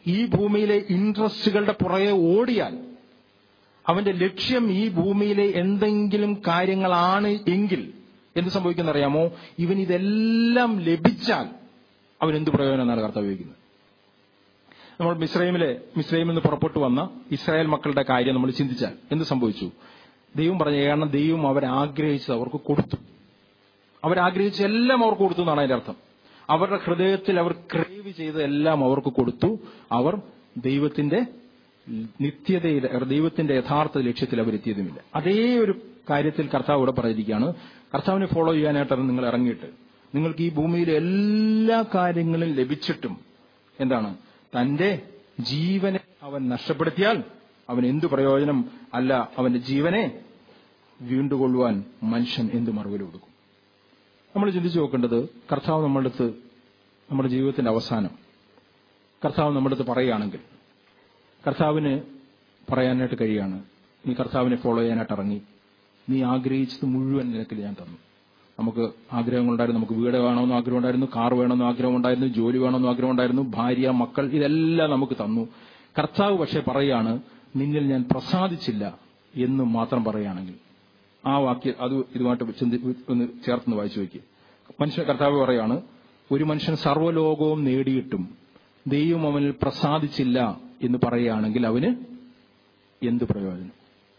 ഈ ഭൂമിയിലെ ഇൻട്രസ്റ്റുകളുടെ പുറകെ ഓടിയാൽ അവന്റെ ലക്ഷ്യം ഈ ഭൂമിയിലെ എന്തെങ്കിലും കാര്യങ്ങളാണ് എങ്കിൽ എന്ത് സംഭവിക്കുന്നറിയാമോ ഇവൻ ഇതെല്ലാം ലഭിച്ചാൽ അവൻ എന്ത് പ്രയോജനമെന്നാണ് കർത്താവ് ഉപയോഗിക്കുന്നത് നമ്മൾ മിസ്രൈമിലെ മിസ്രൈമിൽ നിന്ന് പുറപ്പെട്ടു വന്ന ഇസ്രായേൽ മക്കളുടെ കാര്യം നമ്മൾ ചിന്തിച്ചാൽ എന്ത് സംഭവിച്ചു ദൈവം പറഞ്ഞ കാരണം ദൈവം അവരാഗ്രഹിച്ചത് അവർക്ക് കൊടുത്തു അവരാഗ്രഹിച്ച എല്ലാം അവർക്ക് കൊടുത്തു എന്നാണ് അതിന്റെ അർത്ഥം അവരുടെ ഹൃദയത്തിൽ അവർ ക്രേവ് ചെയ്തതെല്ലാം അവർക്ക് കൊടുത്തു അവർ ദൈവത്തിന്റെ നിത്യതയിൽ ദൈവത്തിന്റെ യഥാർത്ഥ ലക്ഷ്യത്തിൽ അവരെത്തിയതുമില്ല അതേ ഒരു കാര്യത്തിൽ കർത്താവ് ഇവിടെ പറഞ്ഞിരിക്കുകയാണ് കർത്താവിനെ ഫോളോ ചെയ്യാനായിട്ടാണ് നിങ്ങൾ ഇറങ്ങിയിട്ട് നിങ്ങൾക്ക് ഈ ഭൂമിയിലെ എല്ലാ കാര്യങ്ങളും ലഭിച്ചിട്ടും എന്താണ് തന്റെ ജീവനെ അവൻ നഷ്ടപ്പെടുത്തിയാൽ അവൻ എന്തു പ്രയോജനം അല്ല അവന്റെ ജീവനെ വീണ്ടുകൊള്ളുവാൻ മനുഷ്യൻ എന്ത് മറുപടി കൊടുക്കും നമ്മൾ ചിന്തിച്ചു നോക്കേണ്ടത് കർത്താവ് നമ്മുടെ അടുത്ത് നമ്മുടെ ജീവിതത്തിന്റെ അവസാനം കർത്താവ് നമ്മുടെ അടുത്ത് പറയുകയാണെങ്കിൽ കർത്താവിന് പറയാനായിട്ട് കഴിയാണ് നീ കർത്താവിനെ ഫോളോ ചെയ്യാനായിട്ട് ഇറങ്ങി നീ ആഗ്രഹിച്ചത് മുഴുവൻ നിനക്കിൽ ഞാൻ തന്നു നമുക്ക് ആഗ്രഹങ്ങളുണ്ടായിരുന്നു നമുക്ക് വീട് വേണമെന്ന് ആഗ്രഹമുണ്ടായിരുന്നു കാർ വേണമെന്ന് ആഗ്രഹമുണ്ടായിരുന്നു ജോലി വേണമെന്ന് ആഗ്രഹമുണ്ടായിരുന്നു ഭാര്യ മക്കൾ ഇതെല്ലാം നമുക്ക് തന്നു കർത്താവ് പക്ഷെ പറയാണ് നിന്നിൽ ഞാൻ പ്രസാദിച്ചില്ല എന്ന് മാത്രം പറയുകയാണെങ്കിൽ ആ വാക്യം അത് ഇതുമായിട്ട് ചിന്തി ഒന്ന് ചേർത്ത് വായിച്ചു വയ്ക്കുക മനുഷ്യൻ കർത്താവ് പറയാണ് ഒരു മനുഷ്യൻ സർവ്വലോകവും നേടിയിട്ടും ദൈവം അവനിൽ പ്രസാദിച്ചില്ല എന്ന് പറയുകയാണെങ്കിൽ അവന് എന്ത് പ്രയോജനം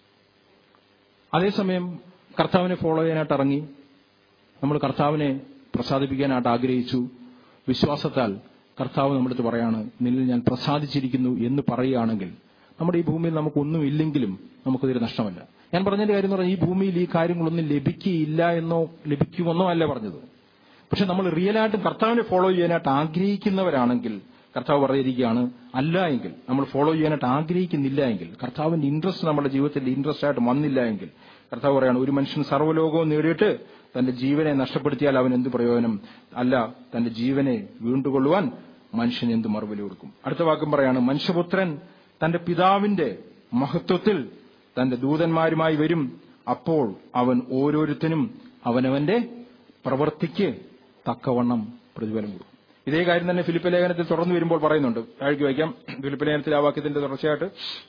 അതേസമയം കർത്താവിനെ ഫോളോ ചെയ്യാനായിട്ട് ഇറങ്ങി നമ്മൾ കർത്താവിനെ പ്രസാദിപ്പിക്കാനായിട്ട് ആഗ്രഹിച്ചു വിശ്വാസത്താൽ കർത്താവ് നമ്മുടെ അടുത്ത് പറയാണ് നിന്നിൽ ഞാൻ പ്രസാദിച്ചിരിക്കുന്നു എന്ന് പറയുകയാണെങ്കിൽ നമ്മുടെ ഈ ഭൂമിയിൽ നമുക്കൊന്നും ഇല്ലെങ്കിലും നമുക്കതൊരു നഷ്ടമല്ല ഞാൻ പറഞ്ഞതിന്റെ കാര്യം എന്ന് പറഞ്ഞാൽ ഈ ഭൂമിയിൽ ഈ കാര്യങ്ങളൊന്നും ലഭിക്കുകയില്ല എന്നോ ലഭിക്കുമെന്നോ അല്ല പറഞ്ഞത് പക്ഷെ നമ്മൾ റിയലായിട്ടും കർത്താവിനെ ഫോളോ ചെയ്യാനായിട്ട് ആഗ്രഹിക്കുന്നവരാണെങ്കിൽ കർത്താവ് പറഞ്ഞിരിക്കുകയാണ് അല്ല എങ്കിൽ നമ്മൾ ഫോളോ ചെയ്യാനായിട്ട് ആഗ്രഹിക്കുന്നില്ല എങ്കിൽ കർത്താവിന്റെ ഇൻട്രസ്റ്റ് നമ്മുടെ ജീവിതത്തിൽ ഇൻട്രസ്റ്റ് ആയിട്ട് വന്നില്ല എങ്കിൽ കർത്താവ് പറയാണ് ഒരു മനുഷ്യൻ സർവ്വലോകവും നേടിയിട്ട് തന്റെ ജീവനെ നഷ്ടപ്പെടുത്തിയാൽ അവൻ എന്ത് പ്രയോജനം അല്ല തന്റെ ജീവനെ വീണ്ടുകൊള്ളുവാൻ മനുഷ്യൻ എന്ത് മറുപടി കൊടുക്കും അടുത്ത വാക്കും പറയാണ് മനുഷ്യപുത്രൻ തന്റെ പിതാവിന്റെ മഹത്വത്തിൽ തന്റെ ദൂതന്മാരുമായി വരും അപ്പോൾ അവൻ ഓരോരുത്തനും അവനവന്റെ പ്രവൃത്തിക്ക് തക്കവണ്ണം പ്രതിഫലം കൊടുക്കും ഇതേ കാര്യം തന്നെ ഫിലിപ്പ് ലേഖനത്തിൽ തുടർന്ന് വരുമ്പോൾ പറയുന്നുണ്ട് താഴേക്ക് വായിക്കാം ഫിലിപ്പ് ലേഖനത്തിൽ ആ വാക്യത്തിന്റെ തുടർച്ചയായിട്ട്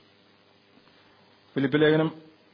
ഫിലിപ്പ് ലേഖനം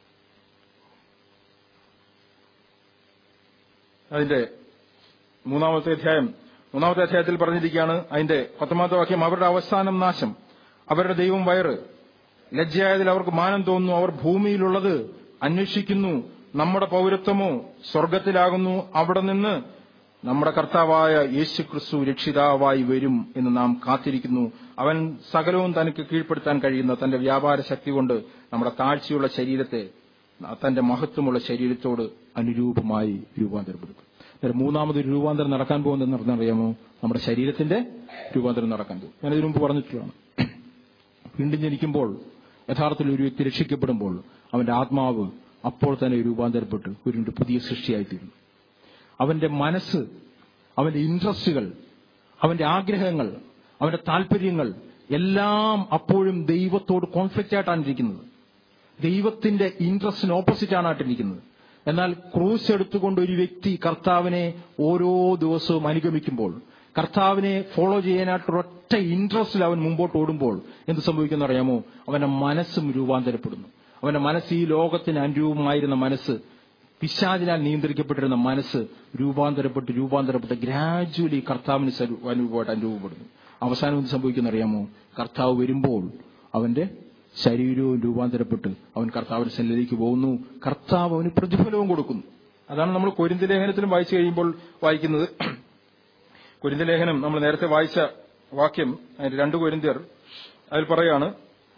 അതിന്റെ മൂന്നാമത്തെ അധ്യായം മൂന്നാമത്തെ അധ്യായത്തിൽ പറഞ്ഞിരിക്കുകയാണ് അതിന്റെ പത്തൊമ്പതാമത്തെ വാക്യം അവരുടെ അവസാനം നാശം അവരുടെ ദൈവം വയറ് ലജ്ജയായതിൽ അവർക്ക് മാനം തോന്നുന്നു അവർ ഭൂമിയിലുള്ളത് അന്വേഷിക്കുന്നു നമ്മുടെ പൗരത്വമോ സ്വർഗത്തിലാകുന്നു അവിടെ നിന്ന് നമ്മുടെ കർത്താവായ യേശു ക്രിസ്തു രക്ഷിതാവായി വരും എന്ന് നാം കാത്തിരിക്കുന്നു അവൻ സകലവും തനിക്ക് കീഴ്പ്പെടുത്താൻ കഴിയുന്ന തന്റെ വ്യാപാര ശക്തി കൊണ്ട് നമ്മുടെ താഴ്ചയുള്ള ശരീരത്തെ തന്റെ മഹത്വമുള്ള ശരീരത്തോട് അനുരൂപമായി രൂപാന്തരപ്പെടുത്തും അന്നേരം മൂന്നാമതൊരു രൂപാന്തരം നടക്കാൻ പോകുന്നതെന്ന് പറഞ്ഞറിയാമോ നമ്മുടെ ശരീരത്തിന്റെ രൂപാന്തരം നടക്കാൻ പോകും ഞാനിതിനു മുമ്പ് പറഞ്ഞിട്ടുള്ളതാണ് വീണ്ടും ജനിക്കുമ്പോൾ യഥാർത്ഥത്തിൽ ഒരു വ്യക്തി രക്ഷിക്കപ്പെടുമ്പോൾ അവന്റെ ആത്മാവ് അപ്പോൾ തന്നെ രൂപാന്തരപ്പെട്ട് ഒരു പുതിയ സൃഷ്ടിയായിത്തീരുന്നു അവന്റെ മനസ്സ് അവന്റെ ഇൻട്രസ്റ്റുകൾ അവന്റെ ആഗ്രഹങ്ങൾ അവന്റെ താല്പര്യങ്ങൾ എല്ലാം അപ്പോഴും ദൈവത്തോട് കോൺഫ്ലിക്റ്റ് ആയിട്ടാണ് ഇരിക്കുന്നത് ദൈവത്തിന്റെ ഇൻട്രസ്റ്റിന് ഓപ്പോസിറ്റ് ആണ് ആയിട്ടിരിക്കുന്നത് എന്നാൽ ക്രൂസ് എടുത്തുകൊണ്ട് ഒരു വ്യക്തി കർത്താവിനെ ഓരോ ദിവസവും അനുഗമിക്കുമ്പോൾ കർത്താവിനെ ഫോളോ ചെയ്യാനായിട്ട് ഒറ്റ ഇൻട്രസ്റ്റിൽ അവൻ മുമ്പോട്ട് ഓടുമ്പോൾ എന്ത് സംഭവിക്കുന്ന അറിയാമോ അവന്റെ മനസ്സും രൂപാന്തരപ്പെടുന്നു അവന്റെ മനസ്സ് ഈ ലോകത്തിന് അനുരൂപമായിരുന്ന മനസ്സ് പിശാചിനാൽ നിയന്ത്രിക്കപ്പെട്ടിരുന്ന മനസ്സ് രൂപാന്തരപ്പെട്ട് രൂപാന്തരപ്പെട്ട് ഗ്രാജുവലി കർത്താവിന് അനുഭവമായിട്ട് അനുഭവപ്പെടുന്നു അവസാനം എന്ത് സംഭവിക്കുന്ന അറിയാമോ കർത്താവ് വരുമ്പോൾ അവന്റെ ശരീരവും രൂപാന്തരപ്പെട്ട് അവൻ കർത്താവിന്റെ സന്നിധിയിലേക്ക് പോകുന്നു കർത്താവ് അവന് പ്രതിഫലവും കൊടുക്കുന്നു അതാണ് നമ്മൾ കൊരിന്ത ലേഖനത്തിലും വായിച്ചു കഴിയുമ്പോൾ വായിക്കുന്നത് കൊരിന്ത ലേഖനം നമ്മൾ നേരത്തെ വായിച്ച വാക്യം അതിന്റെ രണ്ട് കൊരിന്തിയർ അതിൽ പറയാണ്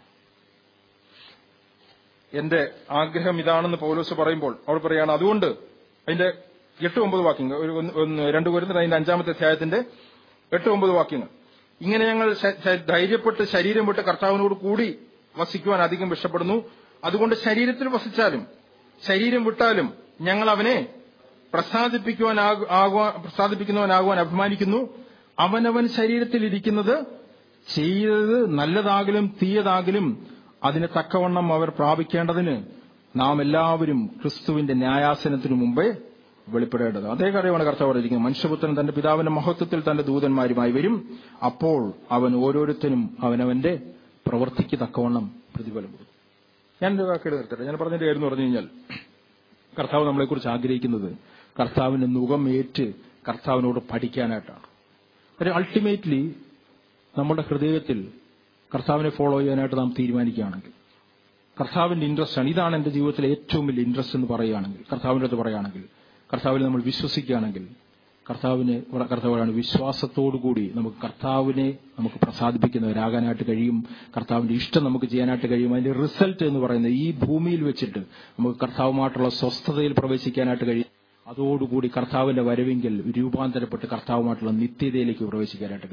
എന്റെ ആഗ്രഹം ഇതാണെന്ന് പൗലോസ് പറയുമ്പോൾ അവിടെ പറയാണ് അതുകൊണ്ട് അതിന്റെ എട്ട് ഒമ്പത് വാക്യങ്ങൾ ഒരു ഒന്ന് രണ്ട് കൊരിന്തിയർ അതിന്റെ അഞ്ചാമത്തെ അധ്യായത്തിന്റെ എട്ട് ഒമ്പത് വാക്യങ്ങൾ ഇങ്ങനെ ഞങ്ങൾ ധൈര്യപ്പെട്ട് ശരീരം വിട്ട് കർത്താവിനോട് കൂടി വസിക്കുവാൻ അധികം ഇഷ്ടപ്പെടുന്നു അതുകൊണ്ട് ശരീരത്തിൽ വസിച്ചാലും ശരീരം വിട്ടാലും ഞങ്ങൾ അവനെ പ്രസാദിപ്പിക്കുവാൻ പ്രസാദിപ്പിക്കുന്നവനാകുവാൻ അഭിമാനിക്കുന്നു അവനവൻ ശരീരത്തിൽ ഇരിക്കുന്നത് ചെയ്തത് നല്ലതാകലും തീയതാകലും അതിന് തക്കവണ്ണം അവർ പ്രാപിക്കേണ്ടതിന് നാം എല്ലാവരും ക്രിസ്തുവിന്റെ ന്യായാസനത്തിനു മുമ്പേ വെളിപ്പെടേണ്ടത് അതേ കാര്യമാണ് കർത്താവ് പറഞ്ഞിരിക്കുന്നത് മനുഷ്യപുത്രൻ തന്റെ പിതാവിന്റെ മഹത്വത്തിൽ തന്റെ ദൂതന്മാരുമായി വരും അപ്പോൾ അവൻ ഓരോരുത്തരും അവനവന്റെ പ്രവൃത്തിക്ക് തക്കവണ്ണം പ്രതിഫലം കൊടുക്കും ഞാൻ ഒരു വാക്കേട് നിർത്തട്ടെ ഞാൻ പറഞ്ഞതിന്റെ കാര്യം എന്ന് പറഞ്ഞു കഴിഞ്ഞാൽ കർത്താവ് നമ്മളെക്കുറിച്ച് ആഗ്രഹിക്കുന്നത് കർത്താവിന്റെ മുഖം ഏറ്റ് കർത്താവിനോട് പഠിക്കാനായിട്ടാണ് ഒരു അൾട്ടിമേറ്റ്ലി നമ്മുടെ ഹൃദയത്തിൽ കർത്താവിനെ ഫോളോ ചെയ്യാനായിട്ട് നാം തീരുമാനിക്കുകയാണെങ്കിൽ കർത്താവിന്റെ ഇൻട്രസ്റ്റ് ആണ് ഇതാണ് എന്റെ ജീവിതത്തിലെ ഏറ്റവും വലിയ ഇൻട്രസ്റ്റ് എന്ന് പറയുകയാണെങ്കിൽ കർത്താവിന്റെ അടുത്ത് പറയുകയാണെങ്കിൽ കർത്താവിൽ നമ്മൾ വിശ്വസിക്കുകയാണെങ്കിൽ കർത്താവിനെ കർത്താവാണ് വിശ്വാസത്തോടുകൂടി നമുക്ക് കർത്താവിനെ നമുക്ക് പ്രസാദിപ്പിക്കുന്നവരാകാനായിട്ട് കഴിയും കർത്താവിന്റെ ഇഷ്ടം നമുക്ക് ചെയ്യാനായിട്ട് കഴിയും അതിന്റെ റിസൾട്ട് എന്ന് പറയുന്നത് ഈ ഭൂമിയിൽ വെച്ചിട്ട് നമുക്ക് കർത്താവുമായിട്ടുള്ള സ്വസ്ഥതയിൽ പ്രവേശിക്കാനായിട്ട് കഴിയും അതോടുകൂടി കർത്താവിന്റെ വരവെങ്കിൽ രൂപാന്തരപ്പെട്ട് കർത്താവുമായിട്ടുള്ള നിത്യതയിലേക്ക് പ്രവേശിക്കാനായിട്ട് കഴിയും